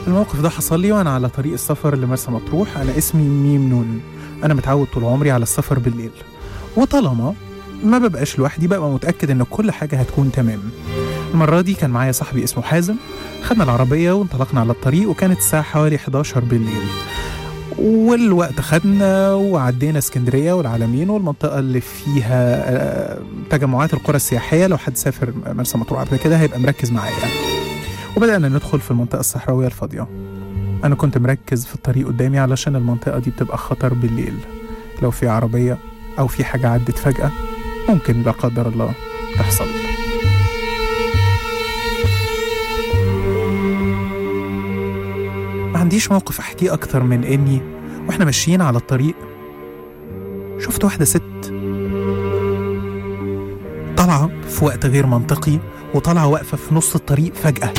الموقف ده حصل لي وانا على طريق السفر لمرسى مطروح انا اسمي ميم نون انا متعود طول عمري على السفر بالليل وطالما ما ببقاش لوحدي ببقى متاكد ان كل حاجه هتكون تمام المره دي كان معايا صاحبي اسمه حازم خدنا العربيه وانطلقنا على الطريق وكانت الساعه حوالي 11 بالليل والوقت خدنا وعدينا اسكندريه والعالمين والمنطقه اللي فيها آه، تجمعات القرى السياحيه لو حد سافر مرسى مطروح قبل كده هيبقى مركز معايا وبدانا ندخل في المنطقه الصحراويه الفاضيه انا كنت مركز في الطريق قدامي علشان المنطقه دي بتبقى خطر بالليل لو في عربيه او في حاجه عدت فجاه ممكن لا قدر الله تحصل ما عنديش موقف احكيه اكتر من اني واحنا ماشيين على الطريق شفت واحده ست طالعه في وقت غير منطقي وطالعه واقفه في نص الطريق فجاه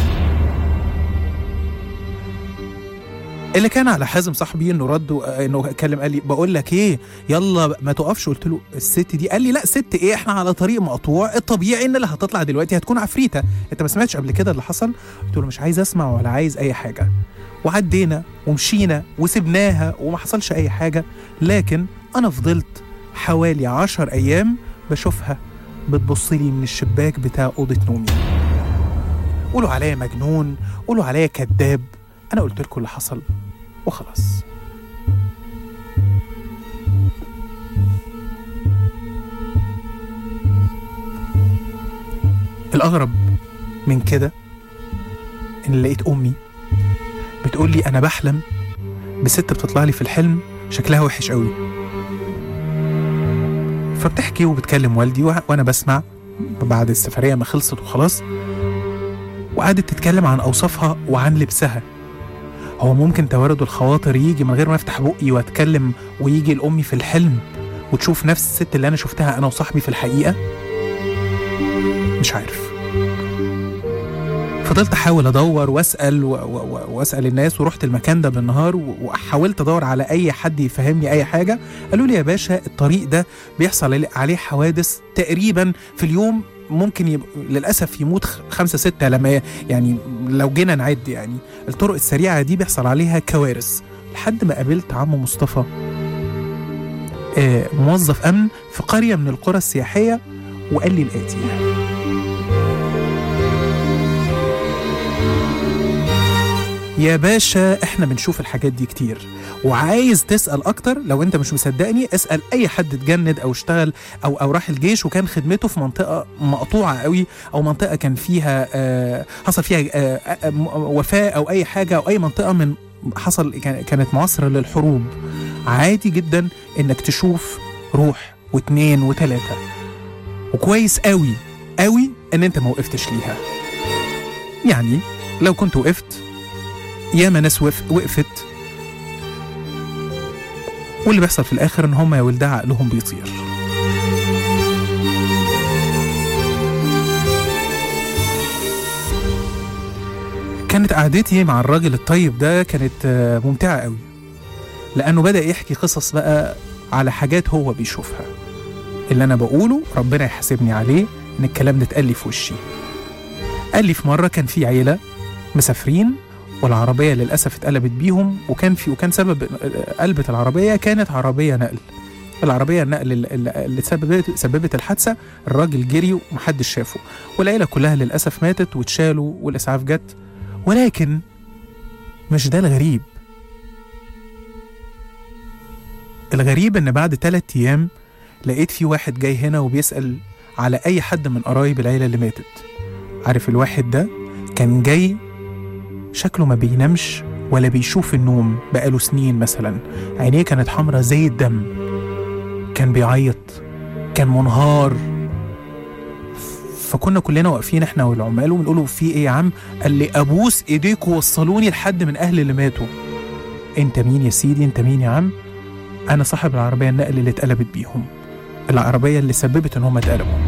اللي كان على حازم صاحبي انه رد و- انه اتكلم قال لي بقول لك ايه يلا ما تقفش قلت له الست دي قال لي لا ست ايه احنا على طريق مقطوع الطبيعي ان اللي هتطلع دلوقتي هتكون عفريته انت ما سمعتش قبل كده اللي حصل قلت له مش عايز اسمع ولا عايز اي حاجه وعدينا ومشينا وسبناها وما حصلش اي حاجه لكن انا فضلت حوالي عشر ايام بشوفها بتبص لي من الشباك بتاع اوضه نومي قولوا عليا مجنون قولوا عليا كذاب انا قلت لكم اللي حصل وخلاص الأغرب من كده إن لقيت أمي بتقول لي أنا بحلم بست بتطلع لي في الحلم شكلها وحش قوي فبتحكي وبتكلم والدي وأ- وأنا بسمع بعد السفرية ما خلصت وخلاص وقعدت تتكلم عن أوصافها وعن لبسها هو ممكن توارد الخواطر يجي من غير ما افتح بقي واتكلم ويجي لامي في الحلم وتشوف نفس الست اللي انا شفتها انا وصاحبي في الحقيقه مش عارف فضلت احاول ادور واسال و- و- و- واسال الناس ورحت المكان ده بالنهار و- وحاولت ادور على اي حد يفهمني اي حاجه قالوا لي يا باشا الطريق ده بيحصل عليه- عليه حوادث تقريبا في اليوم ممكن يب... للاسف يموت خ- خمسة ستة لما ي- يعني لو جينا نعد يعني الطرق السريعة دي بيحصل عليها كوارث لحد ما قابلت عم مصطفى آه، موظف أمن في قرية من القرى السياحية وقال لي الآتي يا باشا احنا بنشوف الحاجات دي كتير وعايز تسأل أكتر لو أنت مش مصدقني اسأل أي حد اتجند أو اشتغل أو أو راح الجيش وكان خدمته في منطقة مقطوعة قوي أو منطقة كان فيها آه حصل فيها آه آه م- وفاة أو أي حاجة أو أي منطقة من حصل كان- كانت معاصرة للحروب عادي جدا إنك تشوف روح واتنين وتلاتة وكويس قوي قوي إن أنت ما وقفتش ليها يعني لو كنت وقفت ياما ناس وف... وقفت واللي بيحصل في الاخر ان هم يا ولدها عقلهم بيطير كانت قعدتي مع الراجل الطيب ده كانت آه، ممتعة قوي لأنه بدأ يحكي قصص بقى على حاجات هو بيشوفها اللي أنا بقوله ربنا يحاسبني عليه إن الكلام ده اتقال لي في وشي قال لي في مرة كان في عيلة مسافرين والعربية للأسف اتقلبت بيهم وكان في وكان سبب قلبة العربية كانت عربية نقل العربية النقل اللي- اللي اللي سببت سببت الحادثة الراجل جري ومحدش شافه والعيلة كلها للأسف ماتت واتشالوا والإسعاف جت ولكن مش ده الغريب الغريب إن بعد تلات أيام لقيت في واحد جاي هنا وبيسأل على أي حد من قرايب العيلة اللي ماتت عارف الواحد ده كان جاي شكله ما بينامش ولا بيشوف النوم بقاله سنين مثلا عينيه كانت حمرة زي الدم كان بيعيط كان منهار ف- فكنا كلنا واقفين احنا والعمال وبنقوله في ايه يا عم قال لي ابوس ايديكوا وصلوني لحد من اهل اللي ماتوا انت مين يا سيدي انت مين يا عم انا صاحب العربيه النقل اللي اتقلبت بيهم العربيه اللي سببت ان هم اتقلبوا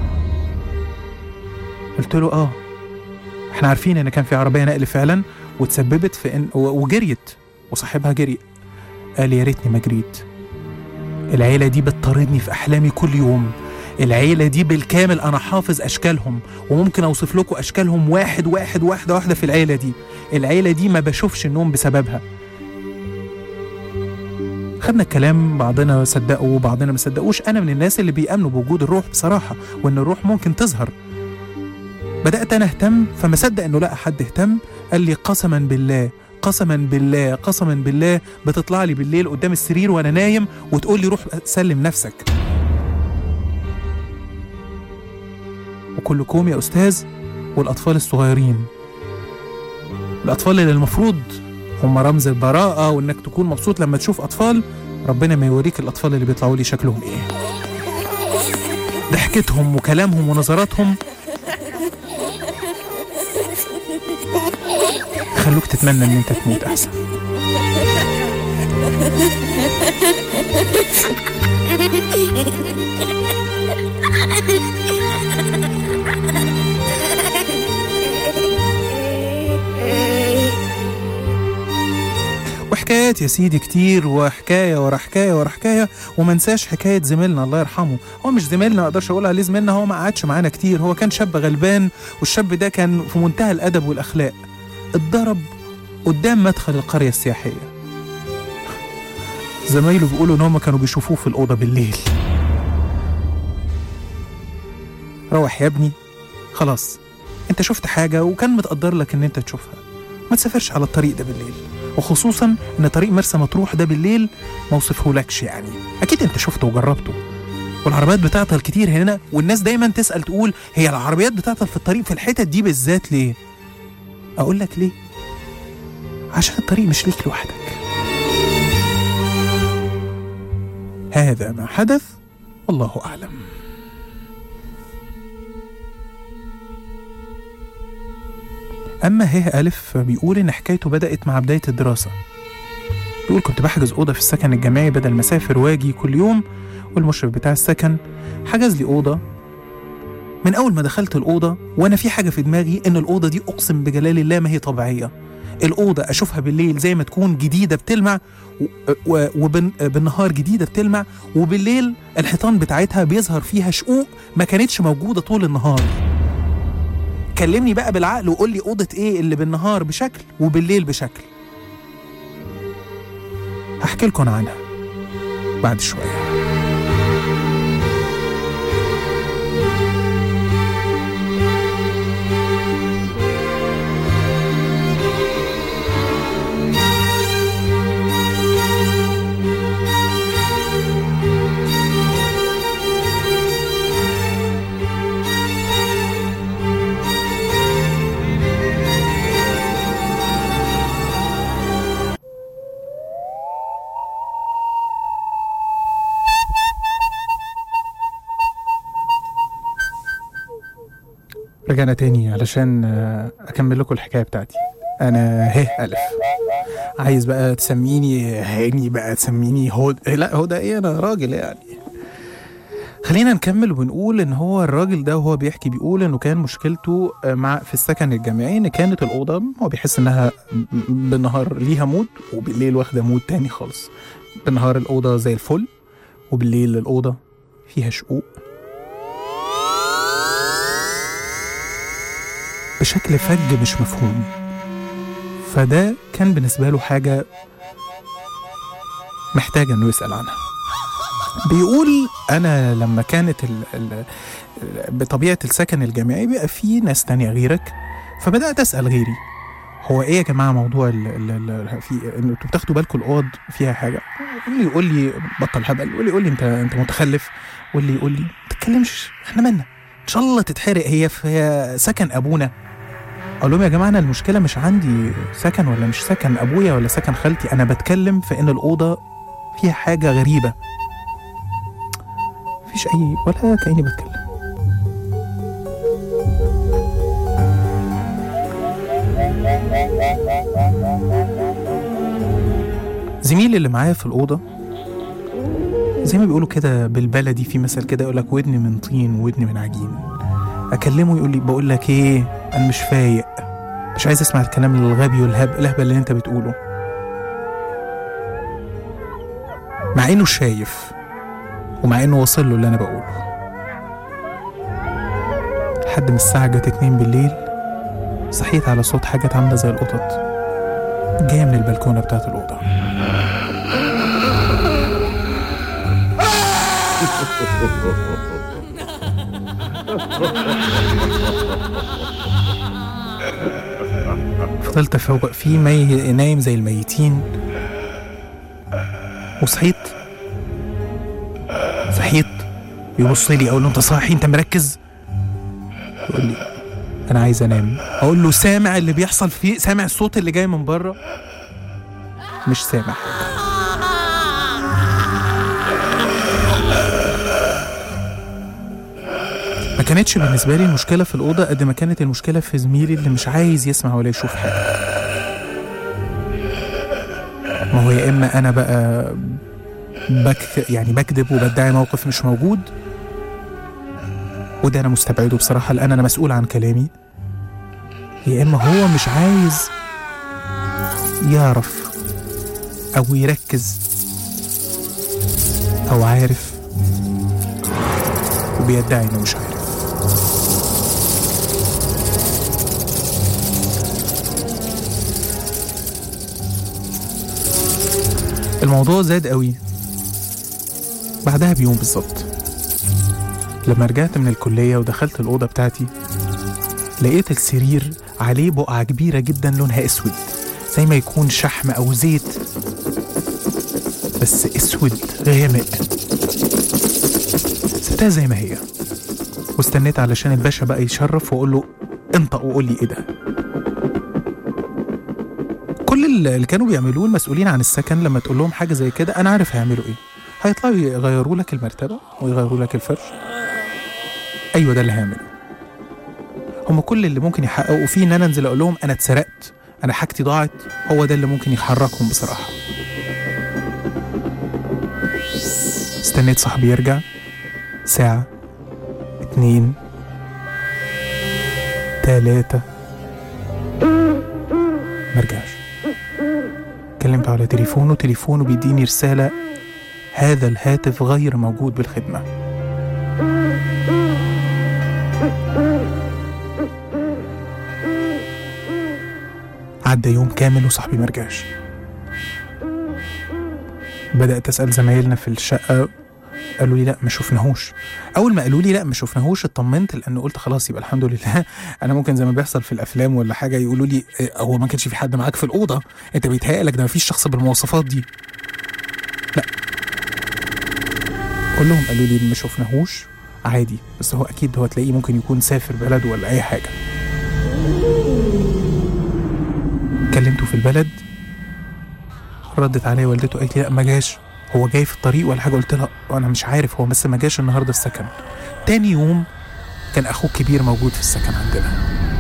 قلت له اه احنا عارفين ان كان في عربيه نقل فعلا وتسببت في ان و- وجريت وصاحبها جري قال يا ريتني ما جريت العيله دي بتطاردني في احلامي كل يوم العيلة دي بالكامل أنا حافظ أشكالهم وممكن أوصف لكم أشكالهم واحد واحد واحدة واحدة في العيلة دي العيلة دي ما بشوفش النوم بسببها خدنا الكلام بعضنا صدقه وبعضنا ما صدقوش أنا من الناس اللي بيأمنوا بوجود الروح بصراحة وإن الروح ممكن تظهر بدأت أنا أهتم فما صدق إنه لقى حد اهتم قال لي قسما بالله قسما بالله قسما بالله بتطلع لي بالليل قدام السرير وأنا نايم وتقول لي روح سلم نفسك وكلكم يا أستاذ والأطفال الصغيرين الأطفال اللي المفروض هم رمز البراءة وإنك تكون مبسوط لما تشوف أطفال ربنا ما يوريك الأطفال اللي بيطلعوا لي شكلهم إيه ضحكتهم وكلامهم ونظراتهم خلوك تتمنى إن أنت تموت أحسن وحكايات يا سيدي كتير وحكايه ورا حكايه ورا حكايه وما انساش حكايه زميلنا الله يرحمه هو مش زميلنا ما اقدرش اقول عليه زميلنا هو ما قعدش معانا كتير هو كان شاب غلبان والشاب ده كان في منتهى الادب والاخلاق اتضرب قدام مدخل القريه السياحيه زمايله بيقولوا ان هم كانوا بيشوفوه في الاوضه بالليل روح يا ابني خلاص انت شفت حاجه وكان متقدر لك ان انت تشوفها ما تسافرش على الطريق ده بالليل وخصوصا ان طريق مرسى مطروح ده بالليل ما وصفهولكش يعني اكيد انت شفته وجربته والعربيات بتعطل كتير هنا والناس دايما تسال تقول هي العربيات بتعطل في الطريق في الحتت دي بالذات ليه اقول لك ليه عشان الطريق مش ليك لوحدك هذا ما حدث والله اعلم أما هيه ألف بيقول إن حكايته بدأت مع بداية الدراسة بيقول كنت بحجز أوضة في السكن الجامعي بدل ما أسافر وأجي كل يوم والمشرف بتاع السكن حجز لي أوضة من أول ما دخلت الأوضة وأنا في حاجة في دماغي إن الأوضة دي أقسم بجلال الله ما هي طبيعية الأوضة أشوفها بالليل زي ما تكون جديدة بتلمع وبالنهار جديدة بتلمع وبالليل الحيطان بتاعتها بيظهر فيها شقوق ما كانتش موجودة طول النهار كلمني بقى بالعقل وقول لي اوضه ايه اللي بالنهار بشكل وبالليل بشكل هحكي لكم عنها بعد شويه رجعنا تاني علشان آه، اكمل لكم الحكايه بتاعتي انا هه الف عايز بقى تسميني هاني بقى تسميني هود إيه لا هدى ايه انا راجل يعني خلينا نكمل ونقول ان هو الراجل ده وهو بيحكي بيقول انه كان مشكلته آه، مع في السكن الجامعي ان كانت الاوضه هو بيحس انها م- بالنهار ليها مود وبالليل واخده مود تاني خالص بالنهار الاوضه زي الفل وبالليل الاوضه فيها شقوق بشكل فج مش مفهوم فده كان بالنسبة له حاجة محتاج انه يسأل عنها بيقول انا لما كانت ال ال بطبيعة السكن الجامعي بيبقى فيه ناس تانية غيرك فبدأت اسأل غيري هو ايه يا جماعة موضوع ال ال ال في انه انتوا بتاخدوا بالكم الاوض فيها حاجة واللي يقول لي بطل هبل واللي يقول لي انت انت متخلف واللي يقول لي ما تتكلمش احنا مالنا ان شاء الله تتحرق هي في سكن ابونا اقول لهم يا جماعه انا المشكله مش عندي سكن ولا مش سكن ابويا ولا سكن خالتي انا بتكلم في ان الاوضه فيها حاجه غريبه مفيش اي ولا كاني بتكلم زميلي اللي معايا في الاوضه زي ما بيقولوا كده بالبلدي في مثل كده يقول لك ودني من طين ودني من عجين اكلمه يقول لي بقول لك ايه انا مش فايق مش عايز اسمع الكلام الغبي والهب الهبل اللي انت بتقوله مع انه شايف ومع انه واصل له اللي انا بقوله لحد ما الساعة جت اتنين بالليل صحيت على صوت حاجات عاملة زي القطط جاية من البلكونة بتاعت الأوضة فضلت افوق فيه مي... نايم زي الميتين وصحيت صحيت يبص لي اقول له انت صاحي انت مركز يقول لي انا عايز انام اقول له سامع اللي بيحصل فيه سامع الصوت اللي جاي من بره مش سامع ما كانتش بالنسبه لي المشكله في الاوضه قد ما كانت المشكله في زميلي اللي مش عايز يسمع ولا يشوف حاجه ما هو يا اما انا بقى بك يعني بكذب وبدعي موقف مش موجود وده انا مستبعده بصراحه لان انا مسؤول عن كلامي يا اما هو مش عايز يعرف او يركز او عارف وبيدعي انه مش عارف الموضوع زاد قوي بعدها بيوم بالظبط لما رجعت من الكلية ودخلت الأوضة بتاعتي لقيت السرير عليه بقعة كبيرة جدا لونها أسود زي ما يكون شحم أو زيت بس أسود غامق سبتها زي ما هي واستنيت علشان الباشا بقى يشرف وأقول له انطق وقول لي إيه ده كل اللي كانوا بيعملوه المسؤولين عن السكن لما تقول لهم حاجة زي كده أنا عارف هيعملوا إيه هيطلعوا يغيروا لك المرتبة ويغيروا لك الفرش أيوة ده اللي هيعملوا هم كل اللي ممكن يحققوا فيه إن أنا أنزل أقول لهم أنا اتسرقت أنا حاجتي ضاعت هو ده اللي ممكن يحركهم بصراحة استنيت صاحبي يرجع ساعة اتنين تلاتة مرجعش كلمته على تليفونه تليفونه بيديني رسالة هذا الهاتف غير موجود بالخدمة عدى يوم كامل وصاحبي مرجعش بدأت أسأل زمايلنا في الشقة قالوا لي لا ما شفناهوش اول ما قالوا لي لا ما شفناهوش اطمنت لان قلت خلاص يبقى الحمد لله انا ممكن زي ما بيحصل في الافلام ولا حاجه يقولوا لي إيه، هو ما كانش في حد معاك في الاوضه انت بيتهيألك ده ما فيش شخص بالمواصفات دي لا كلهم قالوا لي ما شفناهوش عادي بس هو اكيد هو تلاقيه ممكن يكون سافر بلد ولا اي حاجه كلمته في البلد ردت عليا والدته قالت لي لا ما جاش هو جاي في الطريق ولا حاجه قلت لها انا مش عارف هو بس ما جاش النهارده السكن تاني يوم كان اخوه الكبير موجود في السكن عندنا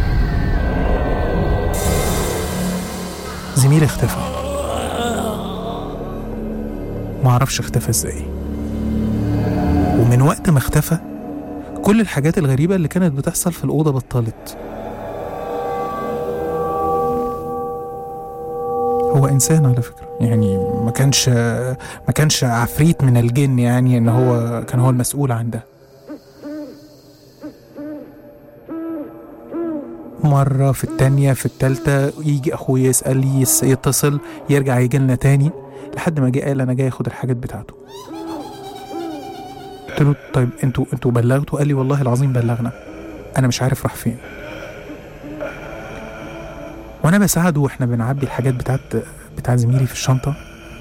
زميلي اختفى ما اعرفش اختفى ازاي ومن وقت ما اختفى كل الحاجات الغريبه اللي كانت بتحصل في الاوضه بطلت هو انسان على فكره يعني ما كانش ما كانش عفريت من الجن يعني ان هو كان هو المسؤول عن ده مرة في التانية في التالتة يجي أخويا يسأل يس- يتصل يرجع يجي لنا تاني لحد ما جه قال أنا جاي أخد الحاجات بتاعته قلت له طيب انتوا انتوا بلغتوا قال لي والله العظيم بلغنا أنا مش عارف راح فين وأنا بساعده وإحنا بنعبي الحاجات بتاعت بتاع زميلي في الشنطة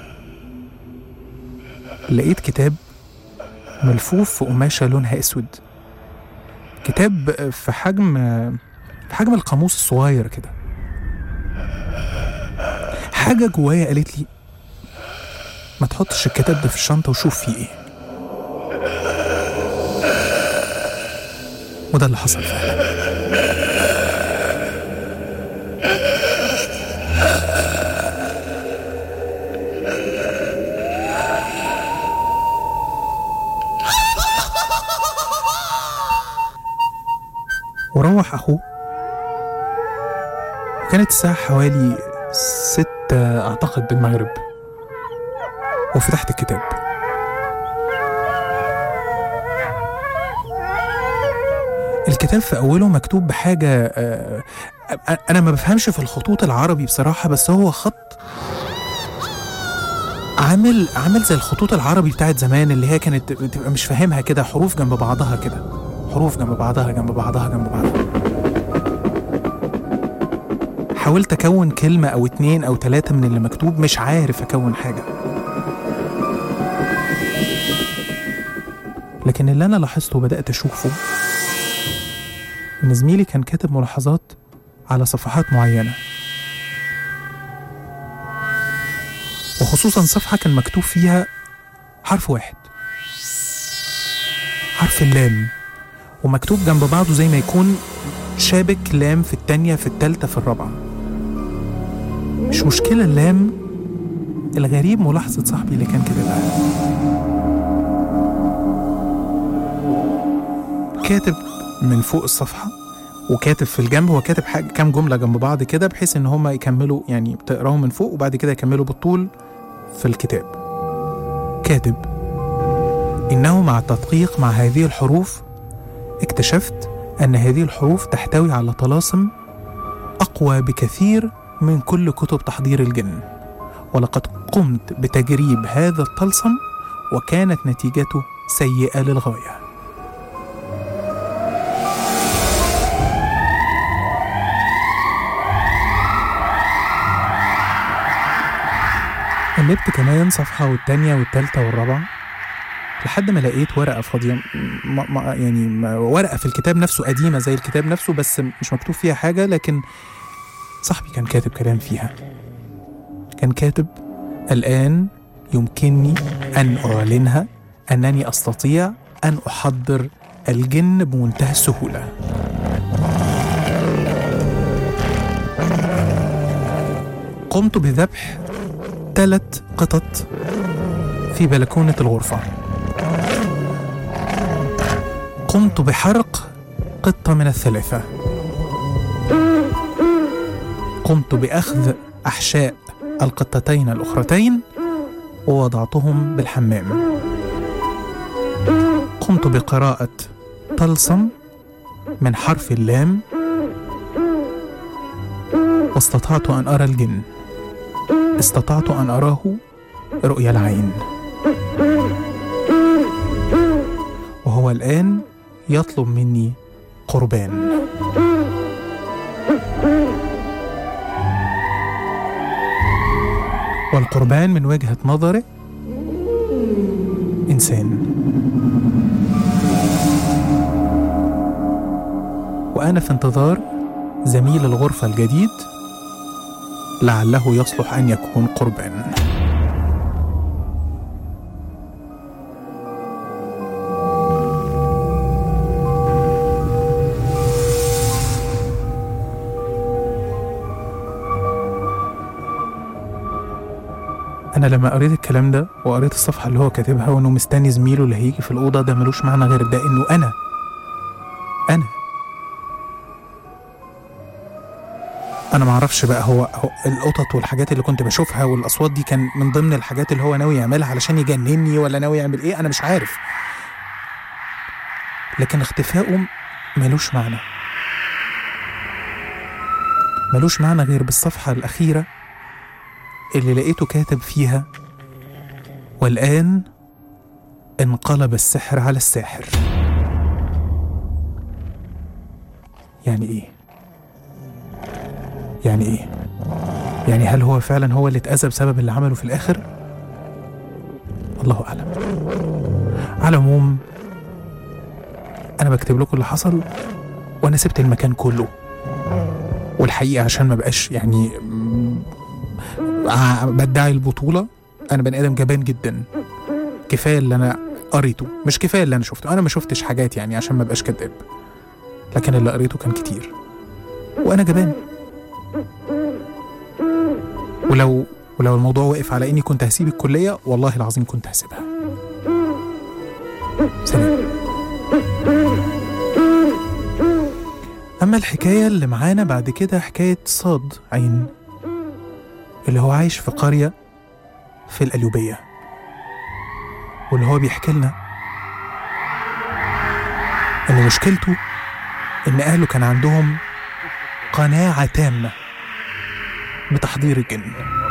لقيت كتاب ملفوف في قماشة لونها أسود كتاب في حجم في حجم القاموس الصغير كده حاجة جوايا قالت لي ما تحطش الكتاب ده في الشنطة وشوف فيه ايه وده اللي حصل فعلا وروح أخوه وكانت الساعة حوالي ستة أعتقد بالمغرب وفتحت الكتاب الكتاب في أوله مكتوب بحاجة آه، آه، أنا ما بفهمش في الخطوط العربي بصراحة بس هو خط عامل عامل زي الخطوط العربي بتاعت زمان اللي هي كانت بتبقى مش فاهمها كده حروف جنب بعضها كده حروف جنب بعضها جنب بعضها جنب بعضها حاولت أكون كلمة أو اتنين أو تلاتة من اللي مكتوب مش عارف أكون حاجة لكن اللي أنا لاحظته وبدأت أشوفه إن زميلي كان كاتب ملاحظات على صفحات معينة وخصوصا صفحة كان مكتوب فيها حرف واحد حرف اللام ومكتوب جنب بعضه زي ما يكون شابك لام في التانية في التالتة في الرابعة مش مشكلة اللام الغريب ملاحظة صاحبي اللي كان كاتبها كاتب من فوق الصفحة وكاتب في الجنب هو كاتب حاجة كام جملة جنب بعض كده بحيث ان هما يكملوا يعني تقراهم من فوق وبعد كده يكملوا بالطول في الكتاب كاتب إنه مع التدقيق مع هذه الحروف اكتشفت أن هذه الحروف تحتوي على طلاسم أقوى بكثير من كل كتب تحضير الجن ولقد قمت بتجريب هذا الطلسم وكانت نتيجته سيئة للغاية قلبت كمان صفحة والتانية والتالتة والرابعة لحد ما لقيت ورقة فاضية م- م- يعني م- ورقة في الكتاب نفسه قديمة زي الكتاب نفسه بس مش مكتوب فيها حاجة لكن صاحبي كان كاتب كلام فيها كان كاتب الآن يمكنني أن أعلنها أنني أستطيع أن أحضر الجن بمنتهى السهولة قمت بذبح ثلاث قطط في بلكونة الغرفة قمت بحرق قطة من الثلاثة قمت بأخذ أحشاء القطتين الأخرتين ووضعتهم بالحمام قمت بقراءة طلسم من حرف اللام واستطعت أن أرى الجن استطعت أن أراه رؤيا العين وهو الآن يطلب مني قربان والقربان من وجهة نظره إنسان وأنا في انتظار زميل الغرفة الجديد لعله يصلح أن يكون قربان أنا لما قريت الكلام ده وقريت الصفحة اللي هو كاتبها وإنه مستني زميله اللي هيجي في الأوضة ده ملوش معنى غير ده إنه أنا أنا أنا معرفش بقى هو, هو القطط والحاجات اللي كنت بشوفها والأصوات دي كان من ضمن الحاجات اللي هو ناوي يعملها علشان يجنني ولا ناوي يعمل إيه أنا مش عارف لكن اختفائه ملوش معنى ملوش معنى غير بالصفحة الأخيرة اللي لقيته كاتب فيها والآن انقلب السحر على الساحر يعني ايه يعني ايه يعني هل هو فعلا هو اللي اتأذى بسبب اللي عمله في الآخر الله أعلم على العموم أنا بكتب لكم اللي حصل وأنا سبت المكان كله والحقيقة عشان ما بقاش يعني ع- بدعي البطولة أنا بني آدم جبان جدا كفاية اللي أنا قريته مش كفاية اللي أنا شفته أنا ما شفتش حاجات يعني عشان ما بقاش كداب لكن اللي قريته كان كتير وأنا جبان ولو ولو الموضوع وقف على إني كنت هسيب الكلية والله العظيم كنت هسيبها سلام أما الحكاية اللي معانا بعد كده حكاية صاد عين اللي هو عايش في قرية في القليوبية واللي هو بيحكي لنا إن مشكلته إن أهله كان عندهم قناعة تامة بتحضير الجن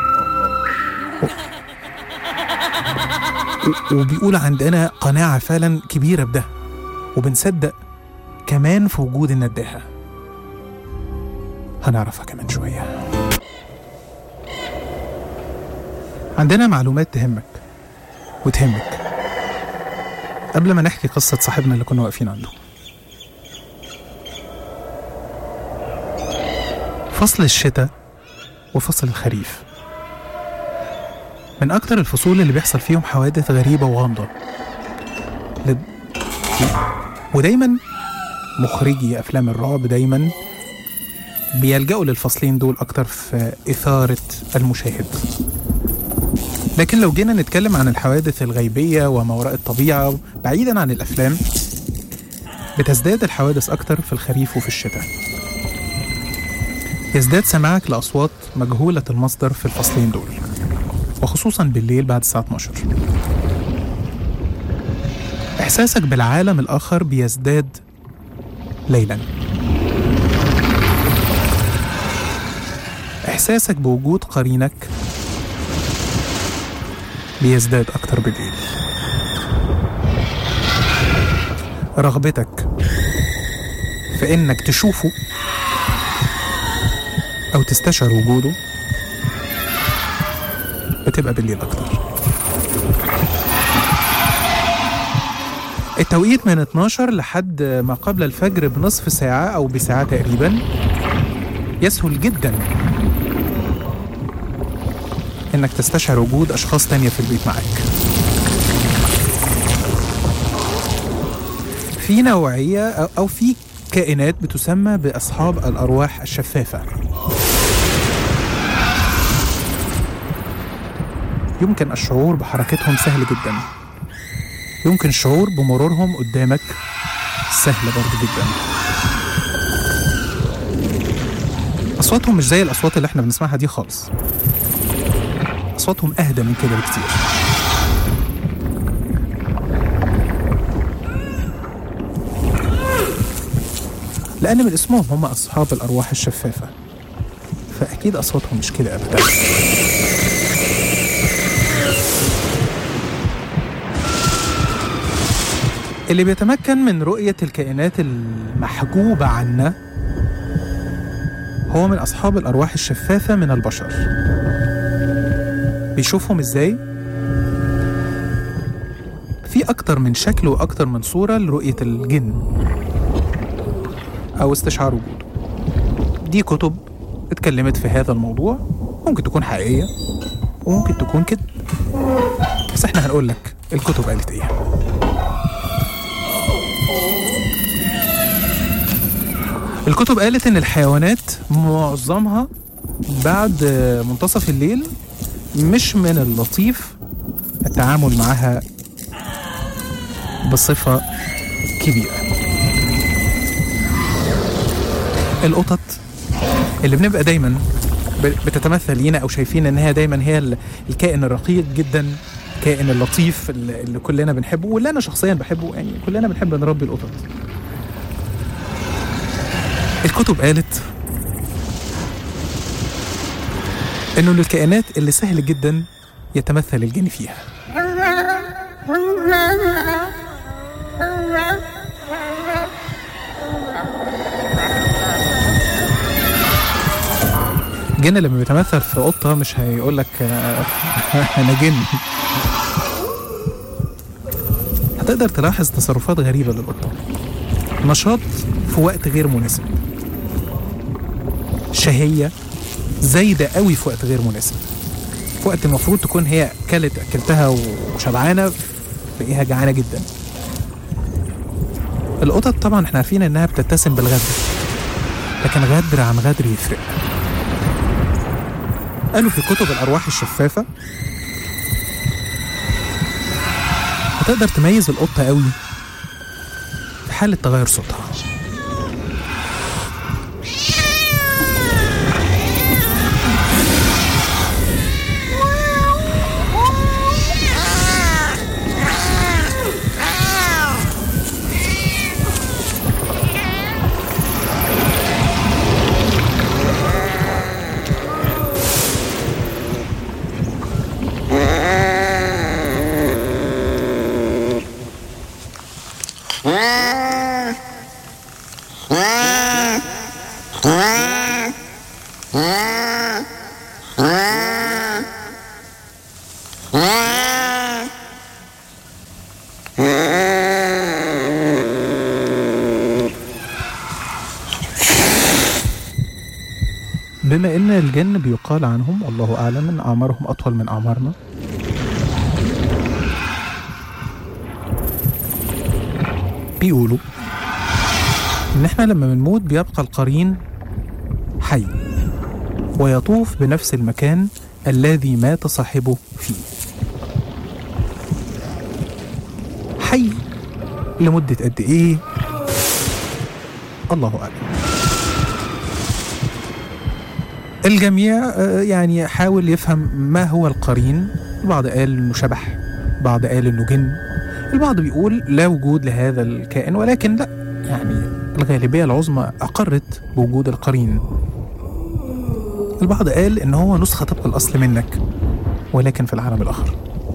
و- وبيقول عندنا قناعة فعلا كبيرة بده وبنصدق كمان في وجود النداهة هنعرفها كمان شوية عندنا معلومات تهمك وتهمك قبل ما نحكي قصة صاحبنا اللي كنا واقفين عنده فصل الشتاء وفصل الخريف من أكتر الفصول اللي بيحصل فيهم حوادث غريبة وغامضة لد... ودايما مخرجي أفلام الرعب دايما بيلجأوا للفصلين دول أكتر في إثارة المشاهد لكن لو جينا نتكلم عن الحوادث الغيبية وما وراء الطبيعة بعيدا عن الأفلام بتزداد الحوادث أكتر في الخريف وفي الشتاء يزداد سماعك لأصوات مجهولة المصدر في الفصلين دول وخصوصا بالليل بعد الساعة 12 إحساسك بالعالم الآخر بيزداد ليلا إحساسك بوجود قرينك بيزداد أكتر بالليل رغبتك في إنك تشوفه أو تستشعر وجوده بتبقى بالليل أكتر التوقيت من 12 لحد ما قبل الفجر بنصف ساعة أو بساعة تقريبا يسهل جدا إنك تستشعر وجود أشخاص تانية في البيت معاك في نوعية أو- أو في كائنات بتسمى بأصحاب الأرواح الشفافة يمكن الشعور بحركتهم سهل جدا يمكن الشعور بمرورهم قدامك سهل برضه جدا أصواتهم مش زي الأصوات اللي احنا بنسمعها دي خالص أصواتهم أهدى من كده بكتير لأن من اسمهم هم أصحاب الأرواح الشفافة فأكيد أصواتهم مش كده أبدا اللي بيتمكن من رؤية الكائنات المحجوبة عنا هو من أصحاب الأرواح الشفافة من البشر بيشوفهم إزاي؟ في أكتر من شكل وأكتر من صورة لرؤية الجن أو استشعار وجوده دي كتب اتكلمت في هذا الموضوع ممكن تكون حقيقية وممكن تكون كده بس احنا هنقول لك الكتب قالت ايه الكتب قالت ان الحيوانات معظمها بعد منتصف الليل مش من اللطيف التعامل معها بصفة كبيرة القطط اللي بنبقى دايما ب- بتتمثل لينا او شايفين ان هي دايما هي ال- الكائن الرقيق جدا الكائن اللطيف اللي اللي كلنا بنحبه واللي انا شخصيا بحبه يعني كلنا بنحب نربي القطط الكتب قالت انه الكائنات اللي سهل جدا يتمثل الجن فيها الجن لما بيتمثل في قطة مش هيقول لك أنا جن هتقدر تلاحظ تصرفات غريبة للقطة نشاط في وقت غير مناسب شهية زايدة قوي في وقت غير مناسب في وقت المفروض تكون هي كلت أكلتها وشبعانة تلاقيها جعانة جدا القطط طبعا احنا عارفين انها بتتسم بالغدر لكن غدر عن غدر يفرق قالوا في كتب الأرواح الشفافة هتقدر تميز القطة قوي في حالة تغير صوتها بما ان الجن بيقال عنهم والله اعلم ان اعمارهم اطول من اعمارنا بيقولوا ان احنا لما بنموت بيبقى القرين حي ويطوف بنفس المكان الذي مات صاحبه فيه حي لمدة قد ايه الله اعلم الجميع آه، يعني حاول يفهم ما هو القرين البعض قال انه شبح البعض قال انه جن البعض بيقول لا وجود لهذا الكائن ولكن لا يعني الغالبية العظمى أقرت بوجود القرين البعض قال إن هو نسخة طبق الأصل منك ولكن في العالم الآخر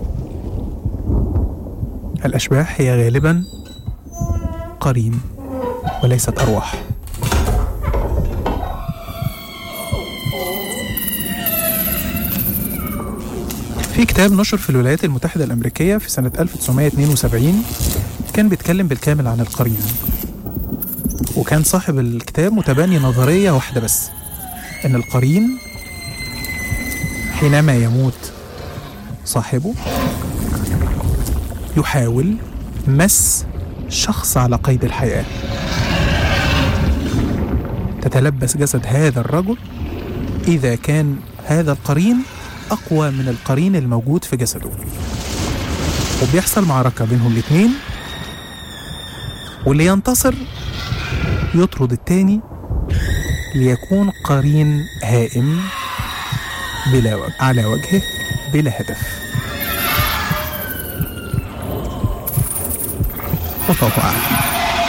الأشباح هي غالبا قرين وليست أرواح في كتاب نشر في الولايات المتحدة الأمريكية في سنة 1972 كان بيتكلم بالكامل عن القرين وكان صاحب الكتاب متبني نظرية واحدة بس إن القرين حينما يموت صاحبه يحاول مس شخص على قيد الحياة تتلبس جسد هذا الرجل إذا كان هذا القرين أقوى من القرين الموجود في جسده وبيحصل معركة بينهم الاتنين واللي ينتصر يطرد التاني ليكون قرين هائم بلا وجه على وجهه بلا هدف والله أعلم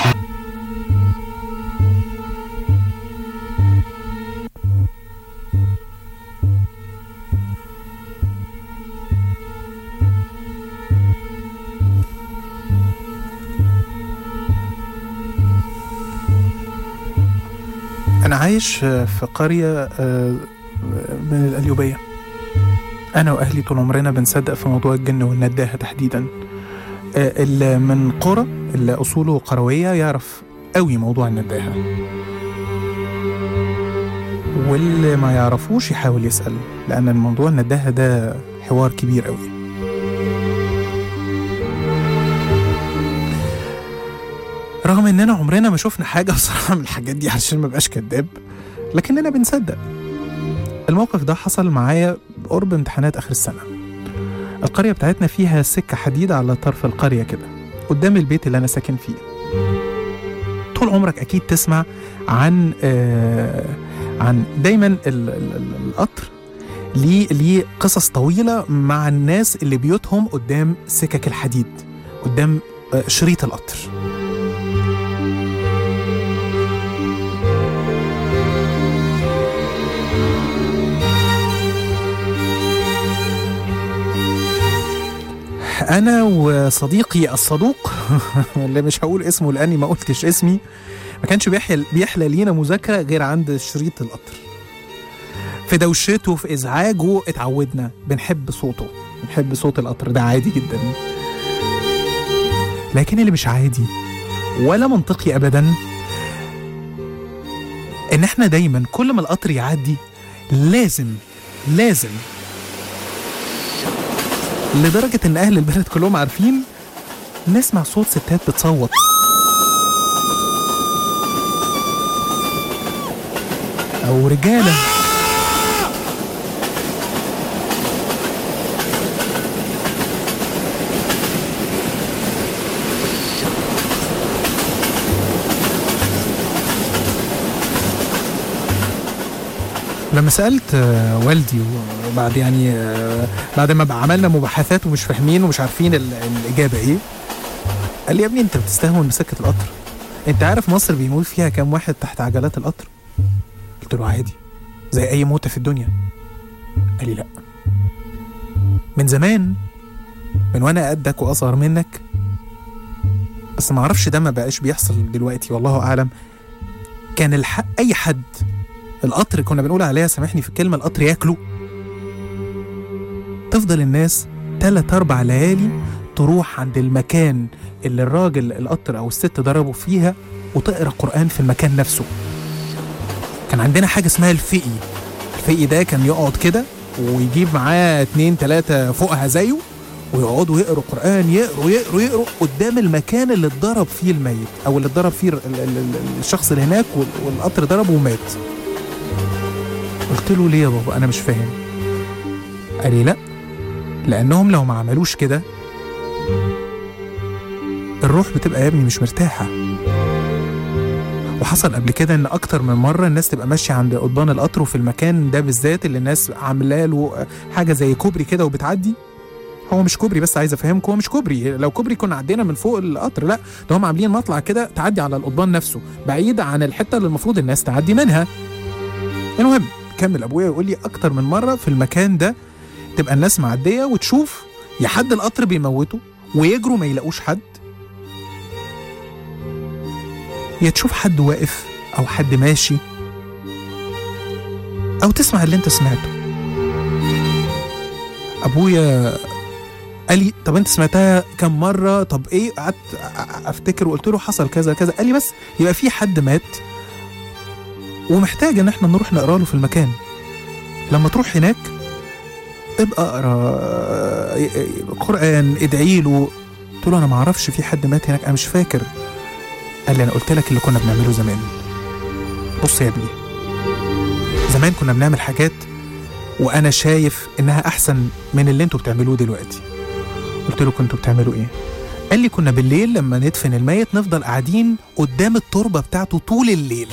أنا عايش في قرية آه، من القليوبية أنا وأهلي طول عمرنا بنصدق في موضوع الجن والنداهة تحديدا آه، اللي من قرى اللي أصوله قروية يعرف قوي موضوع النداهة واللي ما يعرفوش يحاول يسأل لأن الموضوع النداهة ده حوار كبير قوي رغم اننا عمرنا ما شفنا حاجه بصراحه من الحاجات دي عشان ما بقاش كداب لكننا بنصدق الموقف ده حصل معايا قرب امتحانات اخر السنه القريه بتاعتنا فيها سكه حديد على طرف القريه كده قدام البيت اللي انا ساكن فيه طول عمرك اكيد تسمع عن آه عن دايما ال- ال- ال- القطر ليه ليه قصص طويله مع الناس اللي بيوتهم قدام سكك الحديد قدام آه شريط القطر انا وصديقي الصدوق اللي مش هقول اسمه لاني ما قلتش اسمي ما كانش بيحيل بيحلى لينا مذاكره غير عند شريط القطر في دوشته في ازعاجه اتعودنا بنحب صوته بنحب صوت القطر ده عادي جدا لكن اللي مش عادي ولا منطقي ابدا ان احنا دايما كل ما القطر يعدي لازم لازم لدرجة إن أهل البلد كلهم عارفين نسمع صوت ستات بتصوت أو رجالة لما سألت آه، والدي وبعد يعني آه، بعد ما بقى عملنا مباحثات ومش فاهمين ومش عارفين ال- الإجابة إيه قال لي يا ابني أنت بتستهون بسكة القطر أنت عارف مصر بيموت فيها كام واحد تحت عجلات القطر قلت له عادي زي أي موتة في الدنيا قال لي لأ من زمان من وأنا قدك وأصغر منك بس ما اعرفش ده ما بقاش بيحصل دلوقتي والله اعلم كان الحق اي حد القطر كنا بنقول عليها سامحني في الكلمه القطر ياكله تفضل الناس تلات اربع ليالي تروح عند المكان اللي الراجل القطر او الست ضربوا فيها وتقرا قران في المكان نفسه كان عندنا حاجه اسمها الفقي الفقي ده كان يقعد كده ويجيب معاه اتنين تلاتة فوقها زيه ويقعدوا يقروا قرآن يقروا يقروا يقروا قدام المكان اللي اتضرب فيه الميت أو اللي اتضرب فيه ال- ال- ال- الشخص اللي هناك وال- والقطر ضربه ومات قلت له ليه يا بابا أنا مش فاهم قال لي لأ لأنهم لو ما عملوش كده الروح بتبقى يا ابني مش مرتاحة وحصل قبل كده ان اكتر من مره الناس تبقى ماشيه عند قضبان القطر وفي المكان ده بالذات اللي الناس عامله له حاجه زي كوبري كده وبتعدي هو مش كوبري بس عايز افهمكم هو مش كوبري لو كوبري كنا عدينا من فوق القطر لا ده هم عاملين مطلع كده تعدي على القضبان نفسه بعيد عن الحته اللي المفروض الناس تعدي منها المهم كمل ابويا يقول لي اكتر من مره في المكان ده تبقى الناس معديه وتشوف يا حد القطر بيموته ويجروا ما يلاقوش حد يا تشوف حد واقف او حد ماشي او تسمع اللي انت سمعته ابويا قال لي طب انت سمعتها كم مره طب ايه قعدت أ- افتكر وقلت له حصل كذا كذا قال لي بس يبقى في حد مات ومحتاج ان احنا نروح نقرا له في المكان لما تروح هناك ابقى اقرا قران ادعي له قلت له انا ما اعرفش في حد مات هناك انا مش فاكر قال لي انا قلت لك اللي كنا بنعمله زمان بص يا ابني زمان كنا بنعمل حاجات وانا شايف انها احسن من اللي انتوا بتعملوه دلوقتي قلت له كنتوا بتعملوا ايه قال لي كنا بالليل لما ندفن الميت نفضل قاعدين قدام التربه بتاعته طول الليل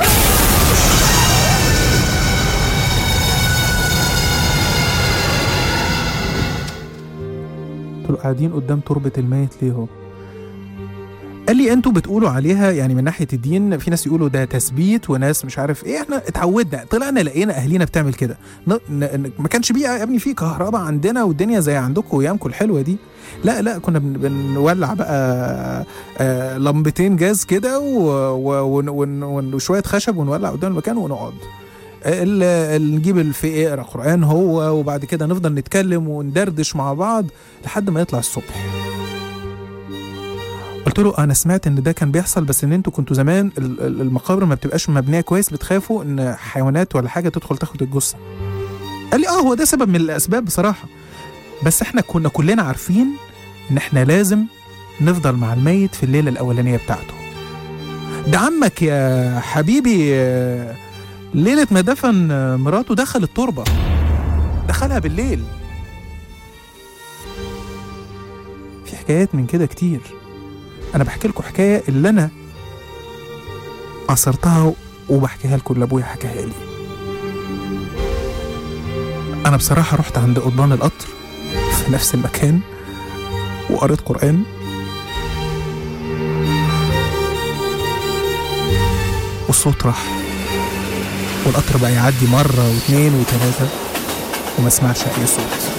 قلت له قاعدين قدام تربه الميت ليه هو قال لي انتوا بتقولوا عليها يعني من ناحيه الدين في ناس يقولوا ده تثبيت وناس مش عارف ايه احنا اتعودنا طلعنا لقينا اهالينا بتعمل كده ن- ن- ما كانش بيه يا ابني في كهرباء عندنا والدنيا زي عندكم وايامكم الحلوه دي لا لا كنا بن- بنولع بقى آه لمبتين جاز كده و- و- ون- ون- ون- وشويه خشب ونولع قدام المكان ونقعد ال- ال- نجيب الفقه يقرا قران هو وبعد كده نفضل نتكلم وندردش مع بعض لحد ما يطلع الصبح قلت له انا سمعت ان ده كان بيحصل بس ان انتوا كنتوا زمان ال- ال- المقابر ما بتبقاش مبنيه كويس بتخافوا ان حيوانات ولا حاجه تدخل تاخد الجثه قال لي اه هو ده سبب من الاسباب بصراحه بس احنا كنا كلنا عارفين ان احنا لازم نفضل مع الميت في الليله الاولانيه بتاعته ده عمك يا حبيبي آه، ليله ما دفن آه، مراته دخل التربه دخلها بالليل في حكايات من كده كتير انا بحكي لكم حكايه اللي انا عصرتها وبحكيها لكم اللي ابويا حكاها لي انا بصراحه رحت عند قضبان القطر في نفس المكان وقريت قران والصوت راح والقطر بقى يعدي مره واثنين وثلاثه وما اسمعش اي صوت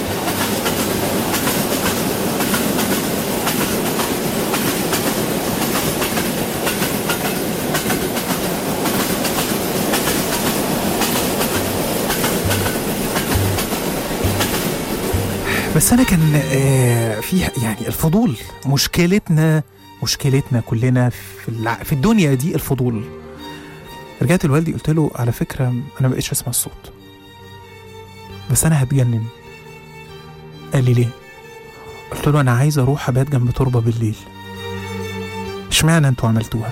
بس انا كان آه، في يعني الفضول مشكلتنا مشكلتنا كلنا في الع... في الدنيا دي الفضول رجعت لوالدي قلت له على فكره انا ما بقتش اسمع الصوت بس انا هتجنن قال لي ليه قلت له انا عايز اروح ابات جنب تربه بالليل اشمعنى انتوا عملتوها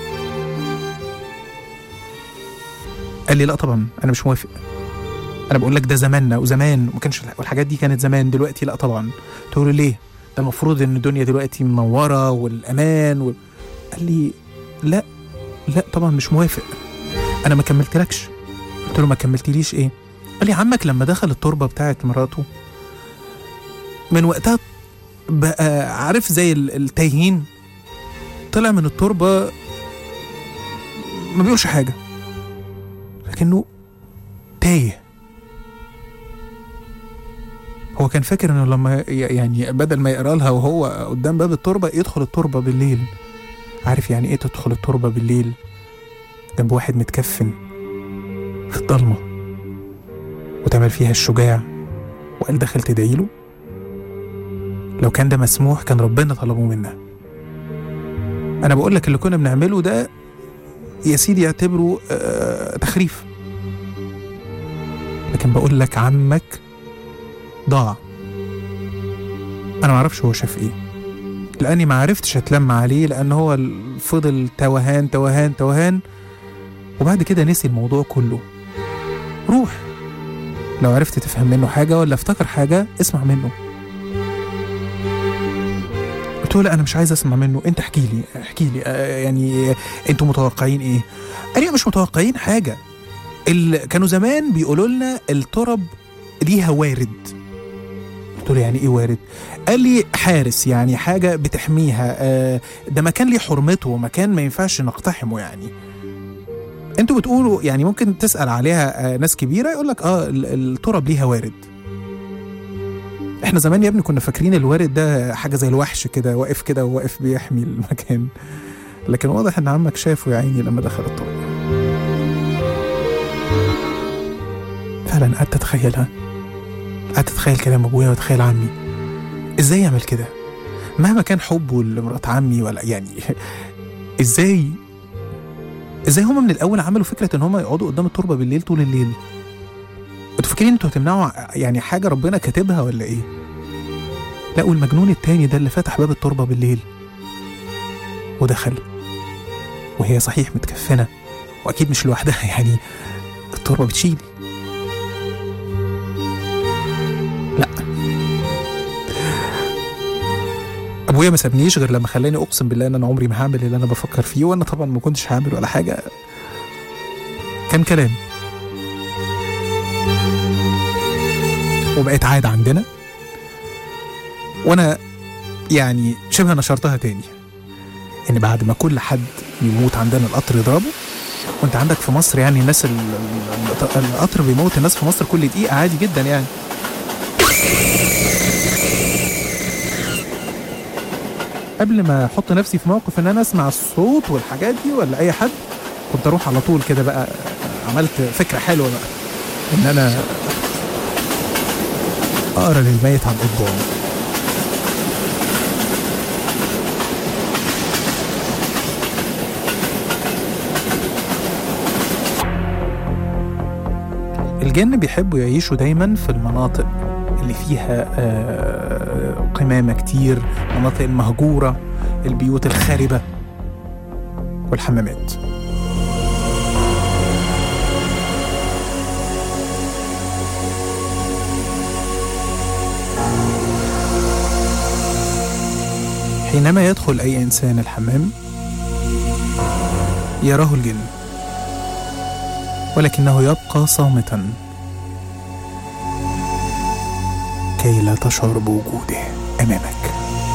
قال لي لا طبعا انا مش موافق انا بقول لك ده زماننا وزمان وما كانش والحاجات دي كانت زمان دلوقتي لا طبعا تقول له ليه ده المفروض ان الدنيا دلوقتي منوره والامان وال... قال لي لا لا طبعا مش موافق انا ما كملتلكش قلت له ما كملتليش ايه قال لي عمك لما دخل التربه بتاعت مراته من وقتها بقى عارف زي ال- التايهين طلع من التربه ما بيقولش حاجه لكنه تايه هو كان فاكر انه لما ي- يعني بدل ما يقرا لها وهو قدام باب التربه يدخل التربه بالليل عارف يعني ايه تدخل التربة بالليل جنب واحد متكفن في الضلمة وتعمل فيها الشجاع وقال داخل تدعي له لو كان ده مسموح كان ربنا طلبه منا انا بقول لك اللي كنا بنعمله ده يا سيدي اعتبره آه تخريف لكن بقول لك عمك ضاع انا معرفش هو شاف ايه لاني ما عرفتش اتلم عليه لان هو ال- فضل توهان توهان توهان وبعد كده نسي الموضوع كله روح لو عرفت تفهم منه حاجه ولا افتكر حاجه اسمع منه قلت له لا انا مش عايز اسمع منه انت احكي لي احكي لي آه، يعني انتوا متوقعين ايه قال لي مش متوقعين حاجه ال... كانوا زمان بيقولوا لنا الترب ليها وارد قلت له يعني ايه وارد قال لي حارس يعني حاجه بتحميها آه، ده مكان ليه حرمته مكان ما ينفعش نقتحمه يعني انتوا بتقولوا يعني ممكن تسال عليها آه، ناس كبيره يقول لك اه ال- الترب ليها وارد احنا زمان يا ابني كنا فاكرين الوارد ده حاجه زي الوحش كده واقف كده وواقف بيحمي المكان لكن واضح ان عمك شافه يا عيني لما دخل التراب فعلا قعدت اتخيلها قعدت اتخيل كلام ابويا واتخيل عمي ازاي يعمل كده مهما كان حبه لمرات عمي ولا يعني ازاي ازاي هما من الاول عملوا فكره ان هما يقعدوا قدام التربه بالليل طول الليل انتوا فاكرين انتوا هتمنعوا ع- يعني حاجه ربنا كاتبها ولا ايه لا والمجنون التاني ده اللي فتح باب التربه بالليل ودخل وهي صحيح متكفنه واكيد مش لوحدها يعني التربه بتشيل لا ابويا ما سابنيش غير لما خلاني اقسم بالله ان انا عمري ما هعمل اللي انا بفكر فيه وانا طبعا ما كنتش هعمل ولا حاجه كان كلام وبقت عادة عندنا وانا يعني شبه نشرتها تاني ان بعد ما كل حد يموت عندنا القطر يضربه وانت عندك في مصر يعني الناس ال- ال- القطر بيموت الناس في مصر كل دقيقة عادي جدا يعني قبل ما احط نفسي في موقف ان انا اسمع الصوت والحاجات دي ولا اي حد كنت اروح على طول كده بقى عملت فكرة حلوة بقى ان انا اقرا للميت عن قضبان الجن بيحبوا يعيشوا دايما في المناطق اللي فيها آه، قمامة كتير المناطق المهجورة البيوت الخاربة والحمامات حينما يدخل أي إنسان الحمام يراه الجن ولكنه يبقى صامتا كي لا تشعر بوجوده أمامك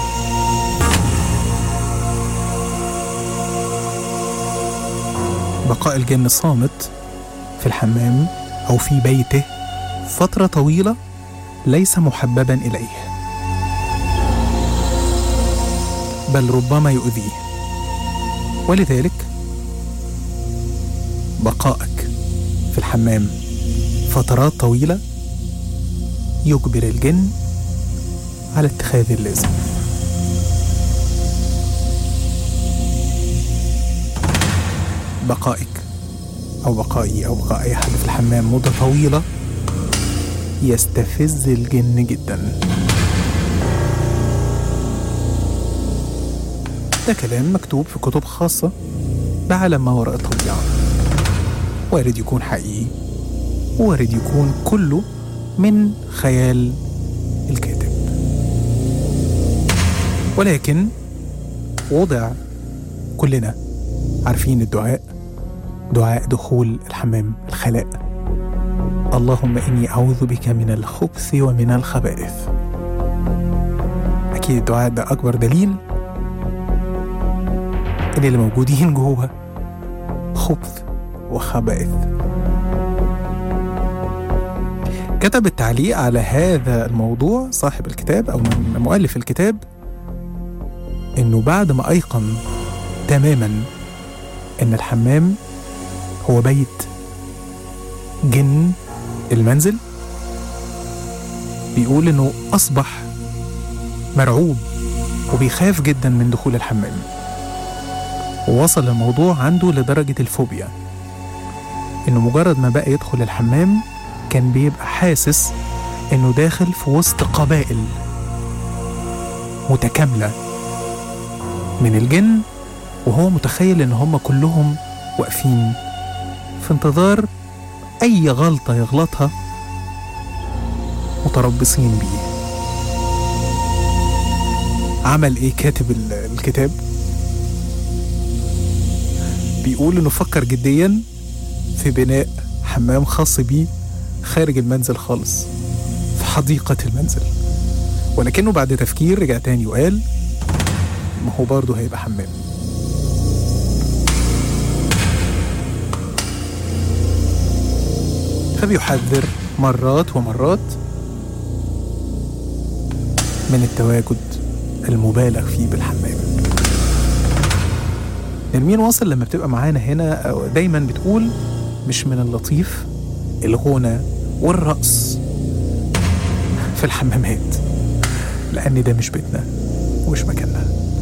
بقاء الجن صامت في الحمام أو في بيته فترة طويلة ليس محببا إليه بل ربما يؤذيه ولذلك بقائك في الحمام فترات طويلة يجبر الجن على اتخاذ اللازم بقائك أو بقائي أو بقاء أي حد في الحمام مدة طويلة يستفز الجن جدا ده كلام مكتوب في كتب خاصة بعالم ما وراء الطبيعة وارد يكون حقيقي وارد يكون كله من خيال الكاتب ولكن وضع كلنا عارفين الدعاء دعاء دخول الحمام الخلاء اللهم إني أعوذ بك من الخبث ومن الخبائث أكيد الدعاء ده أكبر دليل إن اللي موجودين جوه خبث وخبائث كتب التعليق على هذا الموضوع صاحب الكتاب أو مؤلف الكتاب إنه بعد ما أيقن تماما ان الحمام هو بيت جن المنزل بيقول انه اصبح مرعوب وبيخاف جدا من دخول الحمام ووصل الموضوع عنده لدرجة الفوبيا انه مجرد ما بقى يدخل الحمام كان بيبقى حاسس انه داخل في وسط قبائل متكاملة من الجن وهو متخيل ان هم كلهم واقفين في انتظار اي غلطة يغلطها متربصين بيه عمل ايه كاتب ال- الكتاب بيقول انه فكر جديا في بناء حمام خاص بيه خارج المنزل خالص في حديقة المنزل ولكنه بعد تفكير رجع تاني وقال ما هو برضه هيبقى حمام فبيحذر مرات ومرات من التواجد المبالغ فيه بالحمام نرمين واصل لما بتبقى معانا هنا أو دايما بتقول مش من اللطيف الغنى والرقص في الحمامات لأن ده مش بيتنا ومش مكاننا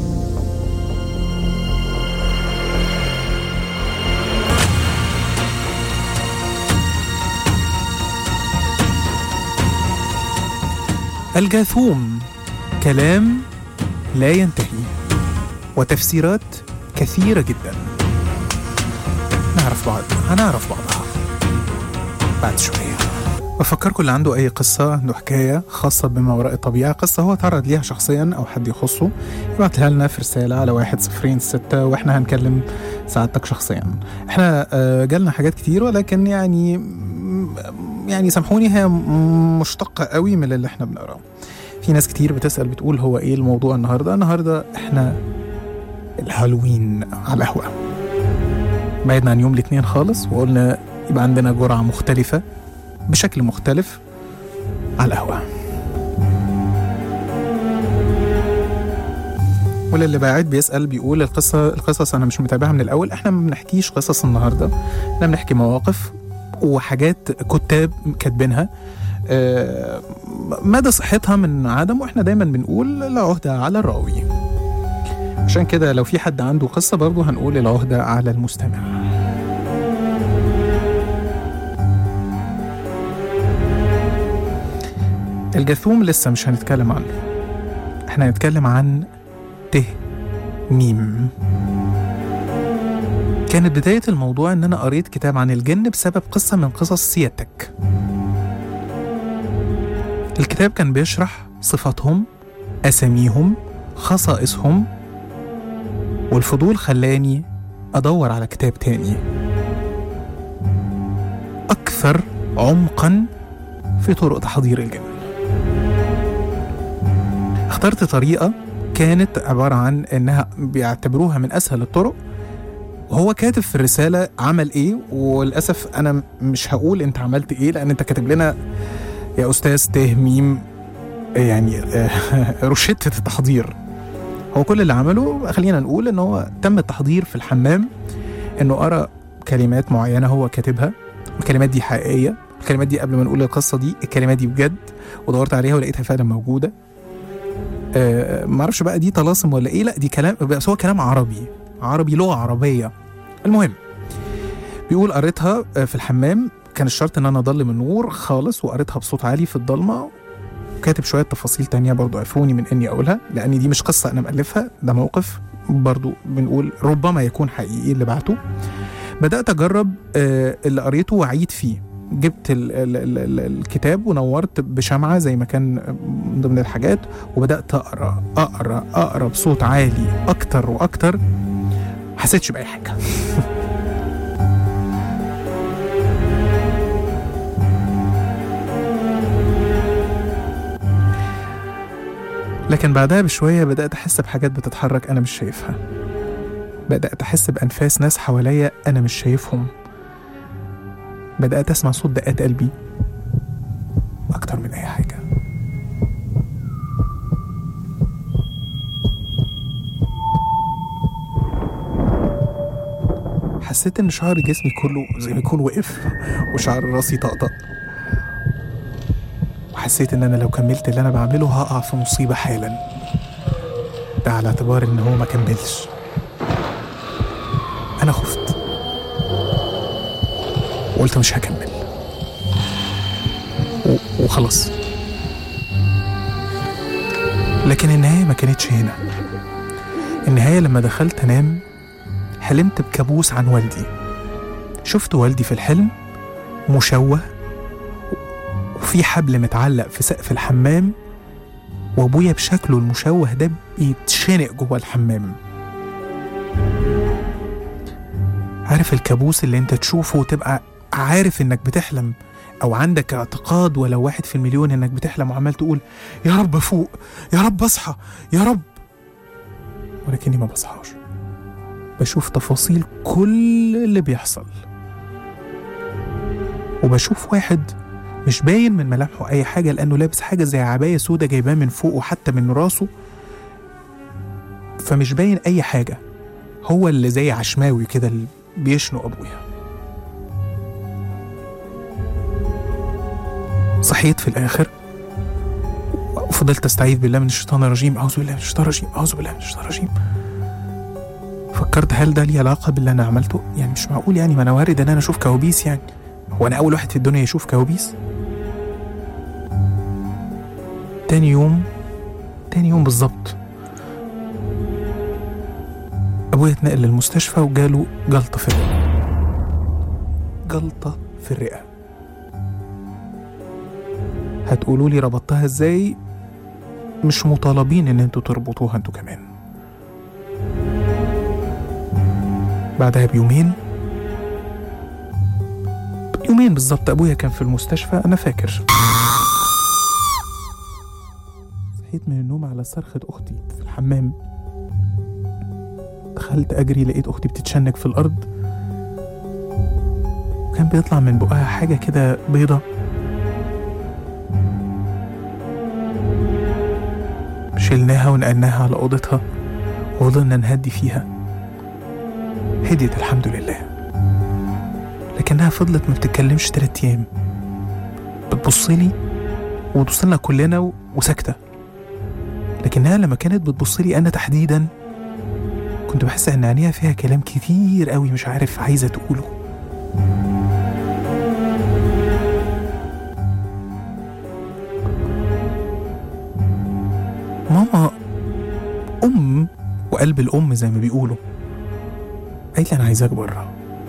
الجاثوم كلام لا ينتهي وتفسيرات كثيرة جدا نعرف بعض هنعرف بعضها بعد شوية بفكركم اللي عنده أي قصة عنده حكاية خاصة بما وراء الطبيعة قصة هو تعرض ليها شخصيا أو حد يخصه يبعتها لنا في رسالة على واحد صفرين ستة وإحنا هنكلم سعادتك شخصيا إحنا آه، جالنا حاجات كتير ولكن يعني يعني سامحوني هي م- مشتقة قوي من اللي إحنا بنقراه في ناس كتير بتسأل بتقول هو إيه الموضوع النهاردة النهاردة إحنا الهالوين على القهوة بعدنا عن يوم الاثنين خالص وقلنا يبقى عندنا جرعة مختلفة بشكل مختلف على القهوة وللي باعت بيسأل بيقول القصة القصص أنا مش متابعها من الأول إحنا ما بنحكيش قصص النهاردة إحنا بنحكي مواقف وحاجات كتاب كاتبينها آه، مدى صحتها من عدم واحنا دايما بنقول لا عهدة على الراوي عشان كده لو في حد عنده قصة برضه هنقول العهدة على المستمع الجاثوم لسه مش هنتكلم عنه احنا هنتكلم عن ته ميم كانت بداية الموضوع ان انا قريت كتاب عن الجن بسبب قصة من قصص سيادتك الكتاب كان بيشرح صفاتهم أساميهم خصائصهم والفضول خلاني أدور على كتاب تاني أكثر عمقا في طرق تحضير الجن اخترت طريقة كانت عبارة عن إنها بيعتبروها من أسهل الطرق وهو كاتب في الرسالة عمل إيه وللأسف أنا مش هقول أنت عملت إيه لأن أنت كاتب لنا يا أستاذ ته ميم يعني روشتة التحضير هو كل اللي عمله خلينا نقول ان هو تم التحضير في الحمام انه قرا كلمات معينه هو كاتبها الكلمات دي حقيقيه الكلمات دي قبل ما نقول القصه دي الكلمات دي بجد ودورت عليها ولقيتها فعلا موجوده آه معرفش بقى دي طلاسم ولا ايه لا دي كلام بس هو كلام عربي عربي لغه عربيه المهم بيقول قريتها آه، في الحمام كان الشرط ان انا اضلم النور خالص وقريتها بصوت عالي في الضلمه كاتب شويه تفاصيل تانية برضو عفوني من اني اقولها لان دي مش قصه انا مالفها ده موقف برضو بنقول ربما يكون حقيقي اللي بعته بدات اجرب آه، اللي قريته واعيد فيه جبت ال ال ال ال الكتاب ونورت بشمعة زي ما كان من ضمن الحاجات وبدأت أقرأ أقرأ أقرأ بصوت عالي أكتر وأكتر حسيتش بأي حاجة لكن بعدها بشوية بدأت أحس بحاجات بتتحرك أنا مش شايفها بدأت أحس بأنفاس ناس حواليا أنا مش شايفهم بدأت أسمع صوت دقات قلبي أكتر من أي حاجة حسيت ان شعر جسمي كله زي ما يكون وقف وشعر راسي طقطق وحسيت ان انا لو كملت اللي انا بعمله هقع في مصيبه حالا ده على اعتبار ان هو ما كملش انا خفت وقلت مش هكمل و- وخلاص لكن النهايه ما كانتش هنا النهايه لما دخلت انام حلمت بكابوس عن والدي شفت والدي في الحلم مشوه وفي حبل متعلق في سقف الحمام وابويا بشكله المشوه ده بيتشنق جوه الحمام عارف الكابوس اللي انت تشوفه وتبقى عارف انك بتحلم او عندك اعتقاد ولو واحد في المليون انك بتحلم وعمال تقول يا رب افوق يا رب اصحى يا رب ولكني ما بصحاش بشوف تفاصيل كل اللي بيحصل وبشوف واحد مش باين من ملامحه اي حاجه لانه لابس حاجه زي عبايه سودة جايباه من فوق وحتى من راسه فمش باين اي حاجه هو اللي زي عشماوي كده اللي بيشنق ابويا صحيت في الاخر وفضلت استعيذ بالله من الشيطان الرجيم اعوذ بالله من الشيطان الرجيم اعوذ بالله من الشيطان الرجيم فكرت هل ده ليه علاقه باللي انا عملته يعني مش معقول يعني ما انا وارد ان انا اشوف كوابيس يعني هو انا اول واحد في الدنيا يشوف كوابيس تاني يوم تاني يوم بالظبط ابويا اتنقل للمستشفى وجاله جلطه في الرئه جلطه في الرئه هتقولوا لي ربطتها ازاي مش مطالبين ان انتوا تربطوها انتوا كمان بعدها بيومين يومين بالظبط ابويا كان في المستشفى انا فاكر صحيت من النوم على صرخة اختي في الحمام دخلت اجري لقيت اختي بتتشنج في الارض وكان بيطلع من بقها حاجة كده بيضة شلناها ونقلناها على أوضتها وفضلنا نهدي فيها هديت الحمد لله لكنها فضلت ما بتتكلمش تلات أيام بتبصلي وتبصلنا كلنا و- وساكتة لكنها لما كانت بتبصلي أنا تحديدا كنت بحس إن عينيها فيها كلام كتير قوي مش عارف عايزة تقوله ماما أم وقلب الأم زي ما بيقولوا قالت لي أنا عايزاك بره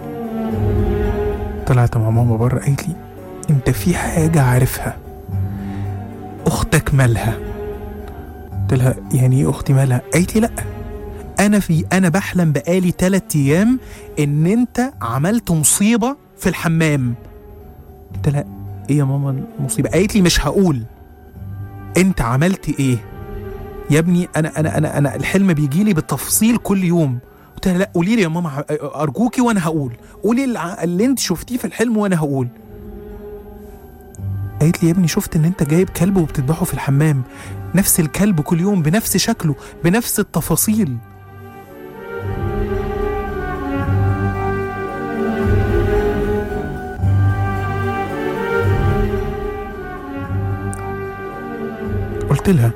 طلعت مع ماما بره قالت لي أنت في حاجة عارفها أختك مالها قلت لها يعني إيه أختي مالها قالت لي لأ أنا في أنا بحلم بقالي تلات أيام إن أنت عملت مصيبة في الحمام قلت لها إيه يا ماما المصيبة قالت لي مش هقول أنت عملت إيه يا ابني انا انا انا انا الحلم بيجي لي بالتفصيل كل يوم قلت لها لا قولي لي يا ماما ارجوكي وانا هقول قولي الع- اللي انت شفتيه في الحلم وانا هقول قالت لي يا ابني شفت ان انت جايب كلب وبتذبحه في الحمام نفس الكلب كل يوم بنفس شكله بنفس التفاصيل قلت لها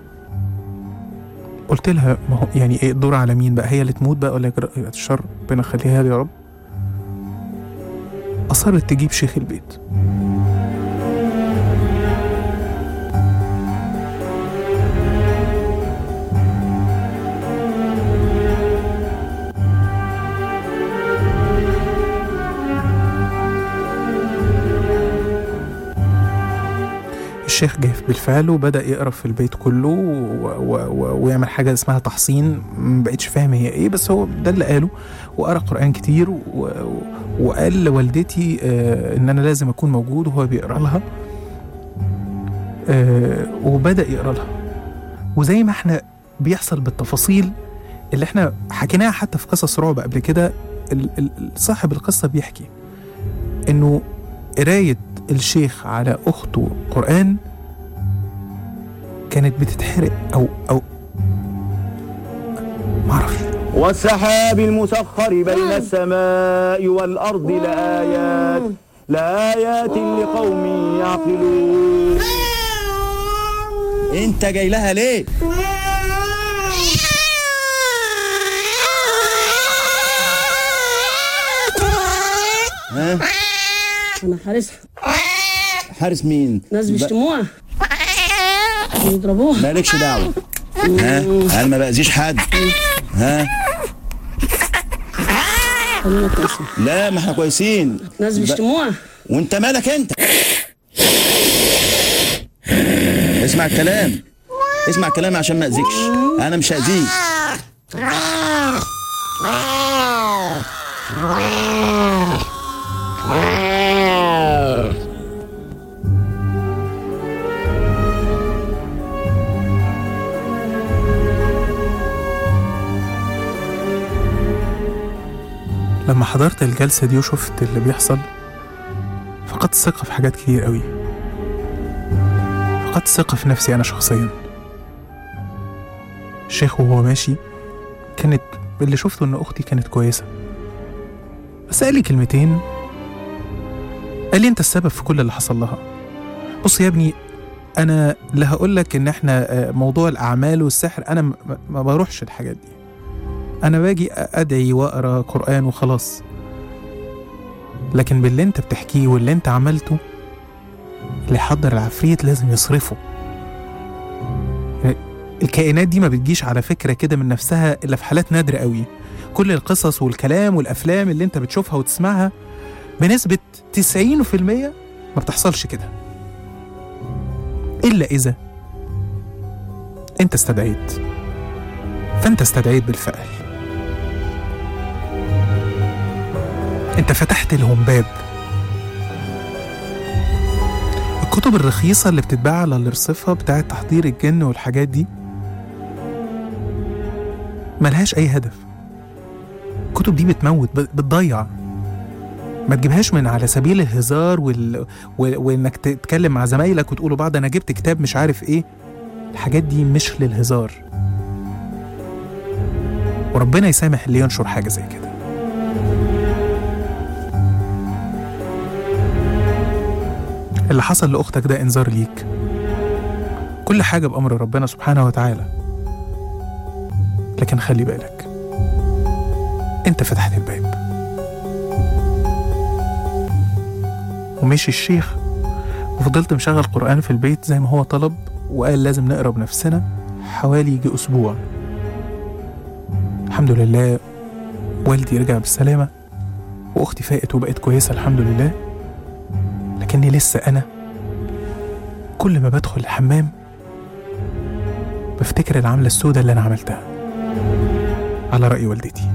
قلت لها ما هو يعني ايه الدور على مين بقى هي اللي تموت بقى ولا يجرى الشر ربنا يخليها لي يا رب اصرت تجيب شيخ البيت الشيخ جه بالفعل وبدأ يقرا في البيت كله و... و... و... ويعمل حاجة اسمها تحصين ما بقتش فاهم هي ايه بس هو ده اللي قاله وقرا قرآن كتير و... و... وقال لوالدتي آه ان انا لازم اكون موجود وهو بيقرا لها آه وبدأ يقرا لها وزي ما احنا بيحصل بالتفاصيل اللي احنا حكيناها حتى في قصص رعب قبل كده ال- ال- صاحب القصة بيحكي انه قراية الشيخ على أخته قرآن كانت بتتحرق أو أو معرفش والسحاب المسخر بين السماء والأرض لآيات لآيات لقوم يعقلون انت جاي لها ليه؟ ها؟ انا حارسها حارس مين؟ ناس ب- بيشتموها بيضربوها مالكش دعوة ها؟ هل ما بأذيش حد؟ ها؟ خلينا كويسين لا ما احنا كويسين ناس ب- بيشتموها وانت مالك انت اسمع الكلام اسمع الكلام عشان ما اذيكش انا مش هاذيك لما حضرت الجلسة دي وشفت اللي بيحصل فقدت الثقة في حاجات كتير قوي فقدت الثقة في نفسي أنا شخصيا الشيخ وهو ماشي كانت اللي شفته إن أختي كانت كويسة بس قال لي كلمتين قال لي أنت السبب في كل اللي حصل لها بص يا ابني أنا لا هقول لك إن إحنا آه، موضوع الأعمال والسحر أنا م- ما بروحش الحاجات دي انا باجي ادعي واقرا قران وخلاص لكن باللي انت بتحكيه واللي انت عملته اللي يحضر العفريت لازم يصرفه الكائنات دي ما بتجيش على فكرة كده من نفسها إلا في حالات نادرة قوي كل القصص والكلام والأفلام اللي أنت بتشوفها وتسمعها بنسبة 90% ما بتحصلش كده إلا إذا أنت استدعيت فأنت استدعيت بالفعل أنت فتحت لهم باب الكتب الرخيصة اللي بتتباع على الرصيفة بتاعة تحضير الجن والحاجات دي ملهاش أي هدف الكتب دي بتموت ب- بتضيع ما تجيبهاش من على سبيل الهزار وال... و... وانك تتكلم مع زمايلك وتقولوا بعض انا جبت كتاب مش عارف ايه الحاجات دي مش للهزار وربنا يسامح اللي ينشر حاجه زي كده اللي حصل لاختك ده انذار ليك كل حاجه بامر ربنا سبحانه وتعالى لكن خلي بالك انت فتحت الباب ومشي الشيخ وفضلت مشغل قرآن في البيت زي ما هو طلب وقال لازم نقرا بنفسنا حوالي يجي أسبوع الحمد لله والدي رجع بالسلامة وأختي فاقت وبقت كويسة الحمد لله لكني لسه أنا كل ما بدخل الحمام بفتكر العملة السوداء اللي أنا عملتها على رأي والدتي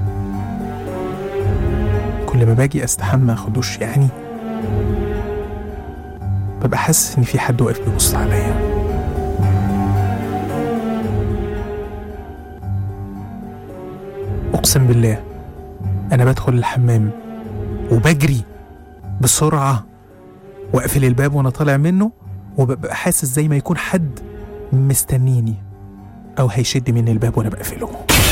كل ما باجي استحمى اخد دش يعني ببقى حاسس ان في حد واقف بيبص عليا اقسم بالله انا بدخل الحمام وبجري بسرعه واقفل الباب وانا طالع منه وببقى حاسس زي ما يكون حد مستنيني او هيشد مني الباب وانا بقفله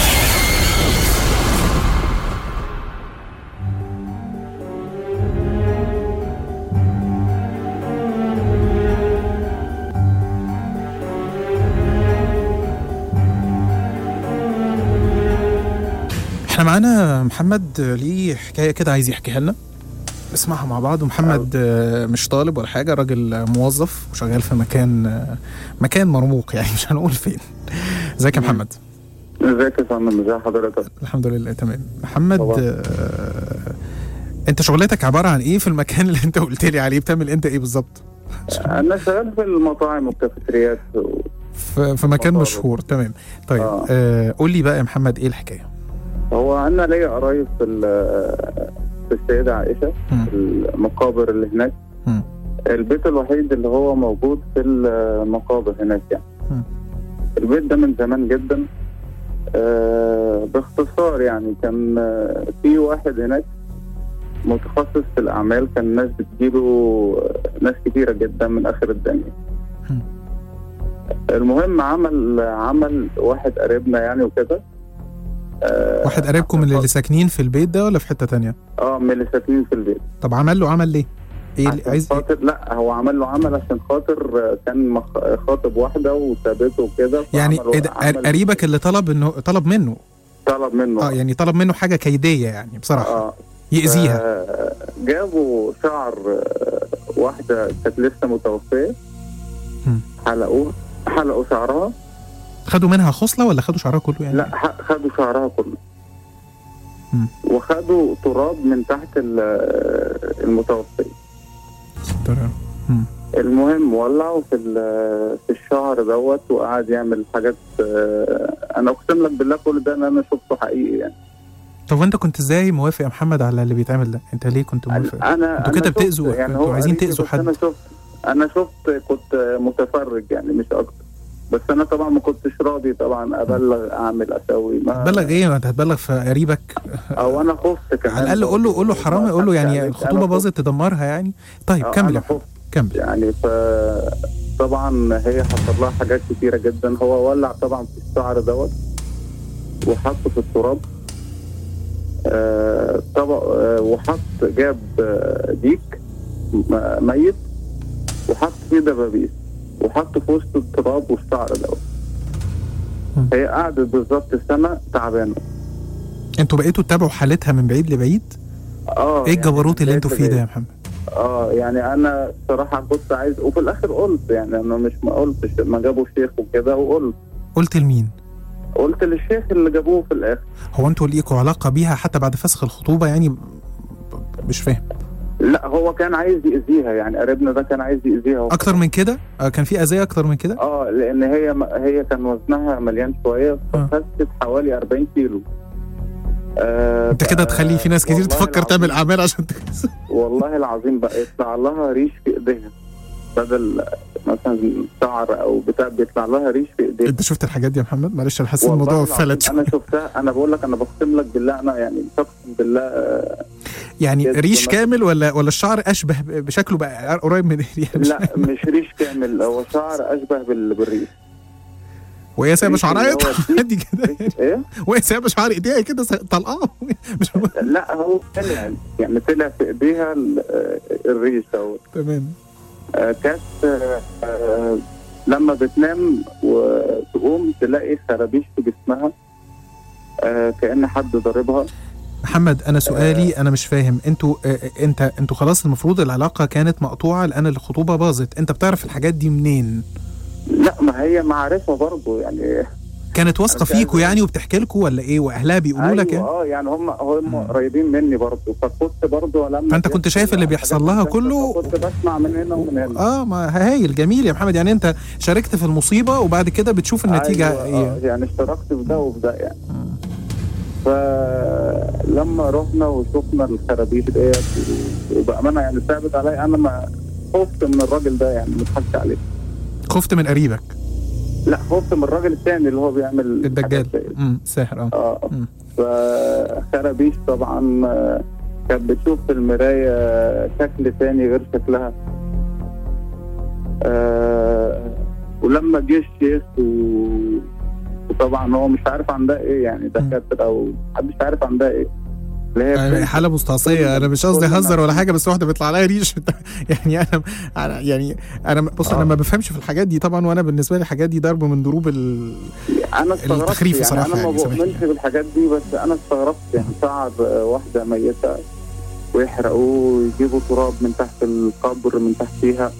احنا معانا محمد ليه حكايه كده عايز يحكيها لنا نسمعها مع بعض ومحمد آه، مش طالب ولا حاجه راجل موظف وشغال في مكان آه، مكان مرموق يعني مش هنقول فين ازيك يا محمد ازيك يا فندم ازي حضرتك الحمد لله تمام محمد طبعا. آه، انت شغلتك عباره عن ايه في المكان اللي انت قلت لي عليه بتعمل انت ايه بالظبط انا شغال في المطاعم والكافيتريات و... في في مكان مطابخ. مشهور تمام طيب آه. آه. قول لي بقى يا محمد ايه الحكايه هو انا ليا قرايب في ال- في السيده عائشه مم. في المقابر اللي هناك مم. البيت الوحيد اللي هو موجود في المقابر هناك يعني مم. البيت ده من زمان جدا آه باختصار يعني كان آه، في واحد هناك متخصص في الاعمال كان الناس بتجيله آه، ناس كتيره جدا من اخر الدنيا مم. المهم عمل عمل واحد قريبنا يعني وكده آه، واحد قريبكم من اللي ساكنين في البيت ده ولا في حته تانية اه من اللي ساكنين في البيت طب عمل له عمل ليه ايه اللي عشان عايز إيه؟ خاطر لا هو عمل له عمل عشان خاطر آه، كان مخ- خاطب واحده وسابته وكده يعني فعملوا- إيه ده؟ عمل- قريبك اللي طلب انه طلب منه طلب منه اه يعني طلب منه حاجه كيديه يعني بصراحه اه يأذيها آه، جابوا شعر آه، واحده كانت لسه متوفيه مم. حلقوه حلقوا شعرها خدوا منها خصله ولا خدوا شعرها كله يعني لا ح- خدوا شعرها كله مم. وخدوا تراب من تحت ال- آه، المتوفيه ستر يا رب. مم. المهم ولعوا في ال- في الشهر دوت وقعد يعمل حاجات آه، انا اقسم لك بالله كل ده ان انا شفته حقيقي يعني طب وانت كنت ازاي موافق يا محمد على اللي بيتعمل ده انت ليه كنت موافق انا انتوا أنا كده شفت- بتأذوا- يعني انتوا هو عايزين قريبي، تأذوا بس حد. انا شفت انا شفت كنت متفرج يعني مش اكتر بس انا طبعا ما كنتش راضي طبعا ابلغ اعمل اسوي ما هتبلغ ايه ما انت هتبلغ في قريبك او انا خفت كمان على الاقل قول له قول له حرام قول له يعني الخطوبه باظت تدمرها يعني طيب كمل يا انا محمد خفت كمل يعني ف طبعا هي حصل لها حاجات كتيره جدا هو ولع طبعا في الشعر دوت وحطه في التراب آه طبعا آه وحط جاب آه ديك م- ميت وحط فيه دبابيس وحط في وسط التراب والشعر دوت مم. هي قعدت بالظبط سنه تعبانه انتوا بقيتوا تتابعوا حالتها من بعيد لبعيد اه ايه الجبروت اللي يعني انتوا فيه ده يا محمد اه يعني انا صراحه كنت عايز وفي الاخر قلت يعني انا مش ما قلتش ما جابوا شيخ وكده وقلت قلت لمين قلت للشيخ اللي جابوه في الاخر هو انتوا ليكوا علاقه بيها حتى بعد فسخ الخطوبه يعني ب- مش فاهم لا هو كان عايز يأذيها يعني قريبنا ده كان عايز يأذيها اكتر من كده آه، كان في اذيه اكتر من كده اه لان هي هي كان وزنها مليان شويه آه. فخست حوالي 40 كيلو آه انت كده بقى- تخلي في ناس كتير والله تفكر تعمل العظيم- اعمال عشان تخس والله العظيم بقى يطلع لها ريش في ايديها بدل مثلا شعر او بتاع بيطلع لها ريش في ايديها انت شفت الحاجات دي يا محمد معلش انا حاسس والله الموضوع العظيم فلت انا شفتها انا بقول لك انا بقسم لك بالله انا يعني بقسم بالله آه، يعني كده ريش مثلا. كامل ولا ولا الشعر اشبه ب- بشكله بقى قريب من يعني مش- لا مش ريش كامل هو شعر اشبه بال- بالريش وهي سايبه ريش شعرها اللي هو يطلع الديك. عادي كده ريش ايه؟ وهي سايبه شعر ايديها كده س- طلقاه مش لا هو طلع يعني طلع في ايديها ال- آه، الريش دوت تمام آه، كانت آه، آه، لما بتنام وتقوم تلاقي خرابيش في جسمها آه، كأن حد ضاربها محمد انا سؤالي انا مش فاهم انتوا آه، آه، انت انتوا خلاص المفروض العلاقه كانت مقطوعه لان الخطوبه باظت انت بتعرف الحاجات دي منين لا ما هي معرفة برضه يعني كانت واثقه أنا مش فيكوا عايز- يعني وبتحكي لكم ولا ايه واهلها بيقولوا لك أيوة يعني اه يعني هم هم مم. قريبين مني برضه فكنت برضه لما فأنت كنت شايف اللي الحاجات بيحصل لها بتحصل كله؟ كنت بسمع من هنا ومن هنا اه ما هايل جميل يا محمد يعني انت شاركت في المصيبه وبعد كده بتشوف النتيجه أيوة ايه آه يعني اشتركت في ده وفي ده يعني مم. فلما رحنا وشفنا الخرابيش ديت وبامانه يعني ثابت عليا انا ما خفت من الراجل ده يعني ما اضحكش عليه خفت من قريبك لا خفت من الراجل الثاني اللي هو بيعمل الدجال حاجات زي- امم ساحر اه اه مم. فخرابيش طبعا آه، كانت بتشوف في المرايه شكل تاني غير شكلها آه ولما جه الشيخ و... وطبعا هو مش عارف عن ده ايه يعني دكاتره او محدش عارف عن ده ايه اللي هي يعني بنت- حاله مستعصيه انا مش قصدي كل ما- اهزر ولا حاجه بس واحده بيطلع لها ريش يعني انا أنا- يعني انا بص انا آه. ما بفهمش في الحاجات دي طبعا وانا بالنسبه لي الحاجات دي ضرب من ضروب ال... انا استغربت التخريف يعني بصراحة انا ما يعني، سامحني. بؤمنش بالحاجات دي بس انا استغربت يعني شعر آه، واحده ميته ويحرقوه ويجيبوا تراب من تحت القبر من تحتيها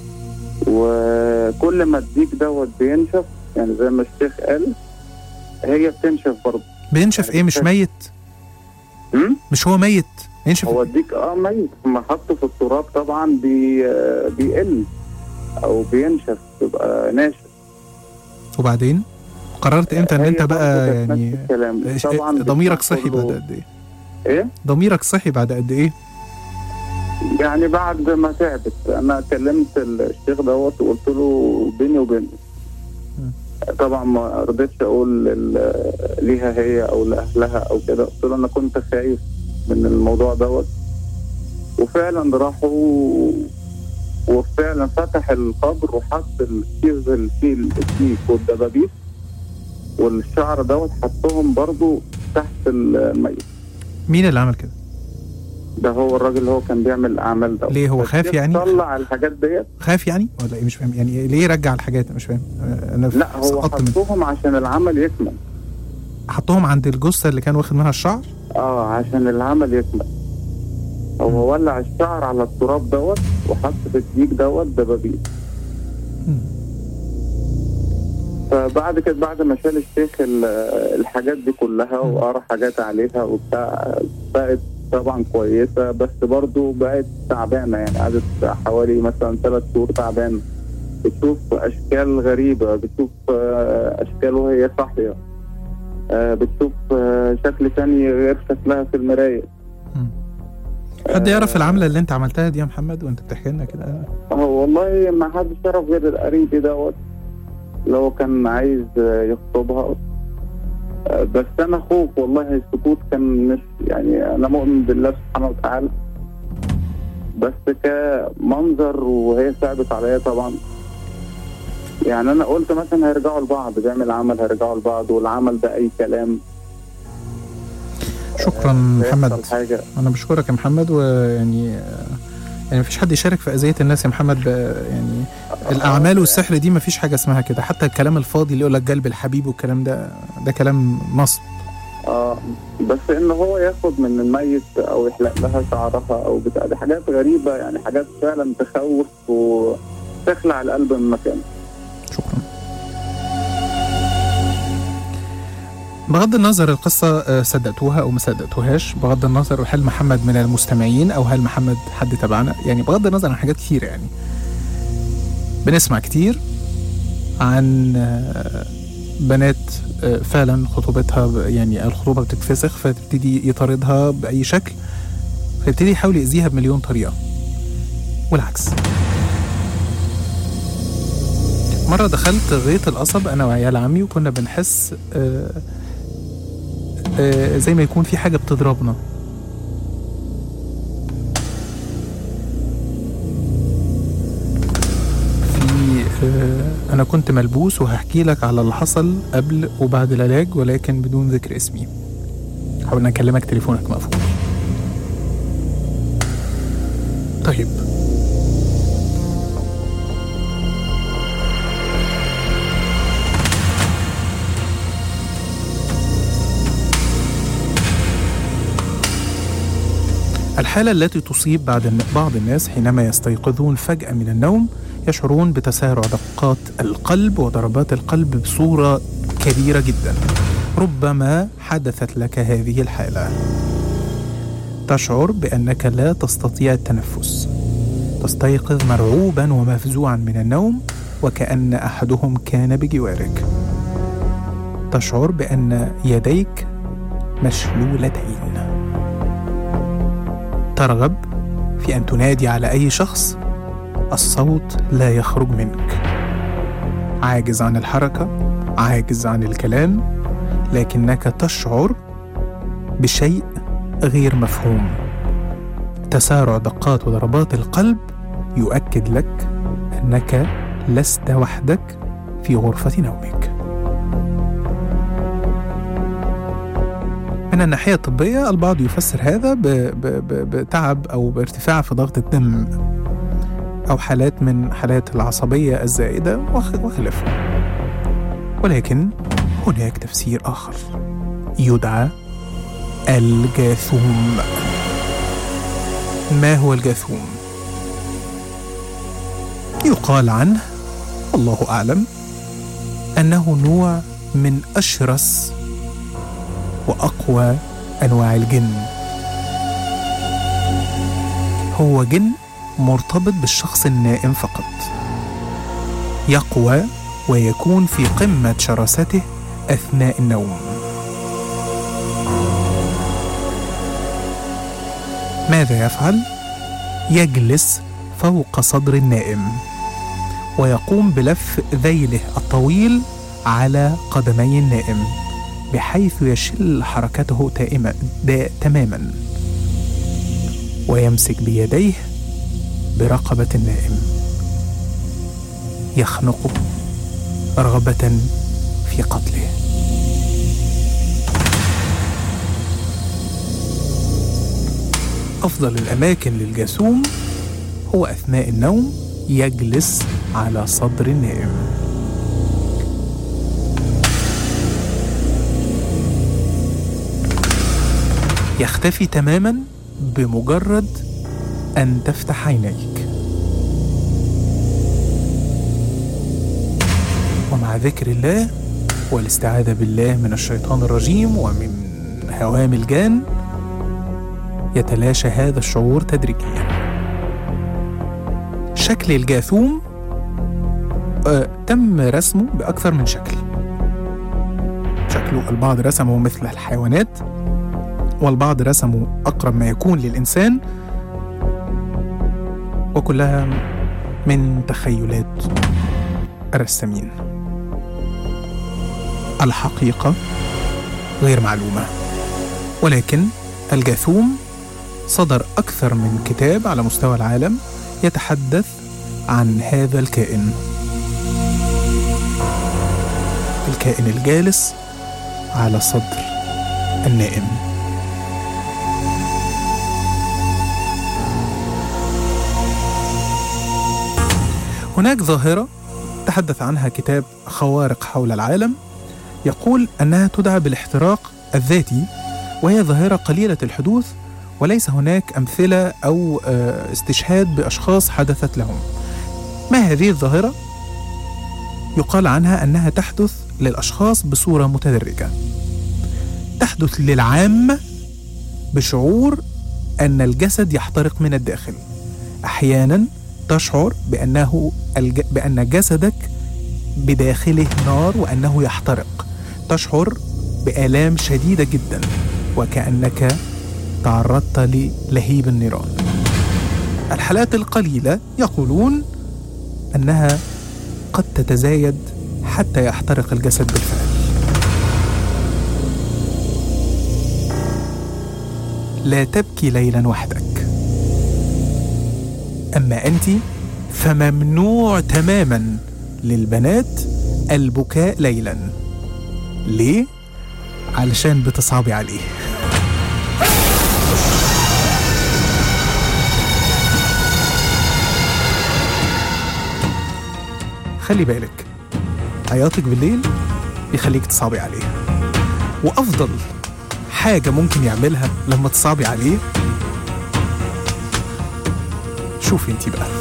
وكل ما الديك دوت بينشف يعني زي ما الشيخ قال هي بتنشف برضه بينشف يعني ايه مش بتنشف. ميت هم؟ مش هو ميت ينشف هو الديك اه ميت لما حطه في التراب طبعا بي آه، بيقل او بينشف بيبقى ناشف وبعدين قررت امتى ان هي انت برضه بقى كانت نفس يعني الكلام إيش- طبعا ضميرك بتحصل صحي له- بعد قد ايه ايه ضميرك صحي بعد قد ايه يعني بعد ما تعبت انا كلمت الشيخ دوت وقلت له بيني وبينه مم. طبعا ما رضيتش اقول لل- ليها هي او لاهلها او كده قلت له انا كنت خايف من الموضوع دوت وفعلا راحوا وفعلا فتح القبر وحط الكيس اللي فيه الديك والدبابيس والشعر دوت حطهم برضو تحت الميت مين اللي عمل كده؟ ده هو الراجل اللي هو كان بيعمل الاعمال ده ليه هو خاف يعني؟ طلع الحاجات ديت خاف يعني ولا ايه مش فاهم يعني ليه رجع الحاجات مش فاهم آه، انا لا هو سقطت من حطهم عشان العمل يكمل حطهم عند الجثه اللي كان واخد منها الشعر اه عشان العمل يكمل هو ولع الشعر على التراب دوت وحط في الديك دوت دبابيس مم. فبعد كده بعد ما شال الشيخ ال- الحاجات دي كلها وقرا حاجات عليها وبتاع بقت طبعا كويسه بس برضو بقت تعبانه يعني قعدت حوالي مثلا ثلاث شهور تعبانه بتشوف اشكال غريبه بتشوف آه، اشكال وهي صاحيه آه، بتشوف آه، شكل تاني غير شكلها في المرايه مم. حد يعرف العمله اللي انت عملتها دي يا محمد وانت بتحكي لنا كده هو والله ما حدش يعرف غير القريب دوت اللي هو كان عايز آه، يخطبها آه، بس انا خوف والله السكوت كان مش يعني انا مؤمن بالله سبحانه وتعالى بس كمنظر وهي صعبت عليا طبعا يعني انا قلت مثلا هيرجعوا لبعض بيعمل عمل هيرجعوا لبعض والعمل ده اي كلام شكرا هيحصل محمد حاجه انا بشكرك يا محمد ويعني يعني مفيش حد يشارك في اذيه الناس يا محمد ب- يعني الاعمال والسحر دي مفيش حاجه اسمها كده حتى الكلام الفاضي اللي يقول لك قلب الحبيب والكلام ده ده كلام نصب اه بس ان هو ياخد من الميت او يحلق لها شعرها او بتاع دي حاجات غريبه يعني حاجات فعلا تخوف وتخلع القلب من مكانه شكرا بغض النظر القصة آه، صدقتوها أو ما صدقتوهاش بغض النظر هل محمد من المستمعين أو هل محمد حد تبعنا يعني بغض النظر عن حاجات كتير يعني بنسمع كتير عن آه، بنات آه، فعلا خطوبتها ب- يعني الخطوبة بتتفسخ فتبتدي يطاردها بأي شكل فيبتدي يحاول يأذيها بمليون طريقة والعكس مرة دخلت غيط القصب أنا وعيال عمي وكنا بنحس آه، آه، زي ما يكون في حاجة بتضربنا في آه، أنا كنت ملبوس وهحكي لك على اللي حصل قبل وبعد العلاج ولكن بدون ذكر اسمي حاولنا نكلمك تليفونك مقفول طيب الحالة التي تصيب بعد الن- بعض الناس حينما يستيقظون فجأة من النوم يشعرون بتسارع دقات القلب وضربات القلب بصورة كبيرة جدا ربما حدثت لك هذه الحالة تشعر بأنك لا تستطيع التنفس تستيقظ مرعوبا ومفزوعا من النوم وكأن أحدهم كان بجوارك تشعر بأن يديك مشلولتين ترغب في ان تنادي على اي شخص الصوت لا يخرج منك عاجز عن الحركه عاجز عن الكلام لكنك تشعر بشيء غير مفهوم تسارع دقات وضربات القلب يؤكد لك انك لست وحدك في غرفه نومك من الناحية الطبية البعض يفسر هذا ب- ب- ب- بتعب أو بارتفاع في ضغط الدم أو حالات من حالات العصبية الزائدة وخ- وخلافه ولكن هناك تفسير آخر يدعى الجاثوم ما هو الجاثوم؟ يقال عنه الله أعلم أنه نوع من أشرس وأقوى أنواع الجن هو جن مرتبط بالشخص النائم فقط يقوى ويكون في قمة شراسته أثناء النوم ماذا يفعل؟ يجلس فوق صدر النائم ويقوم بلف ذيله الطويل على قدمي النائم بحيث يشل حركته تائمة دا تماما ويمسك بيديه برقبة النائم يخنقه رغبة في قتله أفضل الأماكن للجاثوم هو أثناء النوم يجلس على صدر النائم يختفي تماما بمجرد أن تفتح عينيك ومع ذكر الله والاستعاذة بالله من الشيطان الرجيم ومن هوام الجان يتلاشى هذا الشعور تدريجيا شكل الجاثوم آه تم رسمه بأكثر من شكل شكله البعض رسمه مثل الحيوانات والبعض رسمه أقرب ما يكون للإنسان وكلها من تخيلات الرسامين الحقيقة غير معلومة ولكن الجاثوم صدر أكثر من كتاب على مستوى العالم يتحدث عن هذا الكائن الكائن الجالس على صدر النائم هناك ظاهرة تحدث عنها كتاب خوارق حول العالم يقول أنها تدعى بالاحتراق الذاتي وهي ظاهرة قليلة الحدوث وليس هناك أمثلة أو آه، استشهاد بأشخاص حدثت لهم ما هذه الظاهرة؟ يقال عنها أنها تحدث للأشخاص بصورة متدرجة تحدث للعامة بشعور أن الجسد يحترق من الداخل أحيانا تشعر بأنه الج... بأن جسدك بداخله نار وأنه يحترق تشعر بآلام شديدة جدا وكأنك تعرضت للهيب النيران الحالات القليلة يقولون أنها قد تتزايد حتى يحترق الجسد بالفعل لا تبكي ليلا وحدك أما أنت فممنوع تماما للبنات البكاء ليلا ليه؟ علشان بتصعبي عليه خلي بالك عياطك بالليل يخليك تصعبي عليه وأفضل حاجة ممكن يعملها لما تصعبي عليه شوفي انتي بقى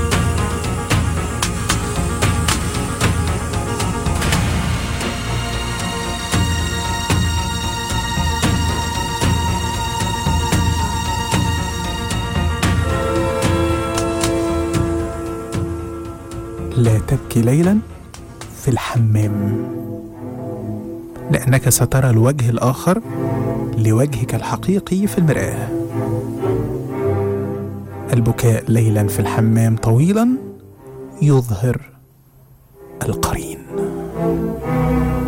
لا تبكي ليلا في الحمام لأنك سترى الوجه الآخر لوجهك الحقيقي في المرآة البكاء ليلا في الحمام طويلا يظهر القرين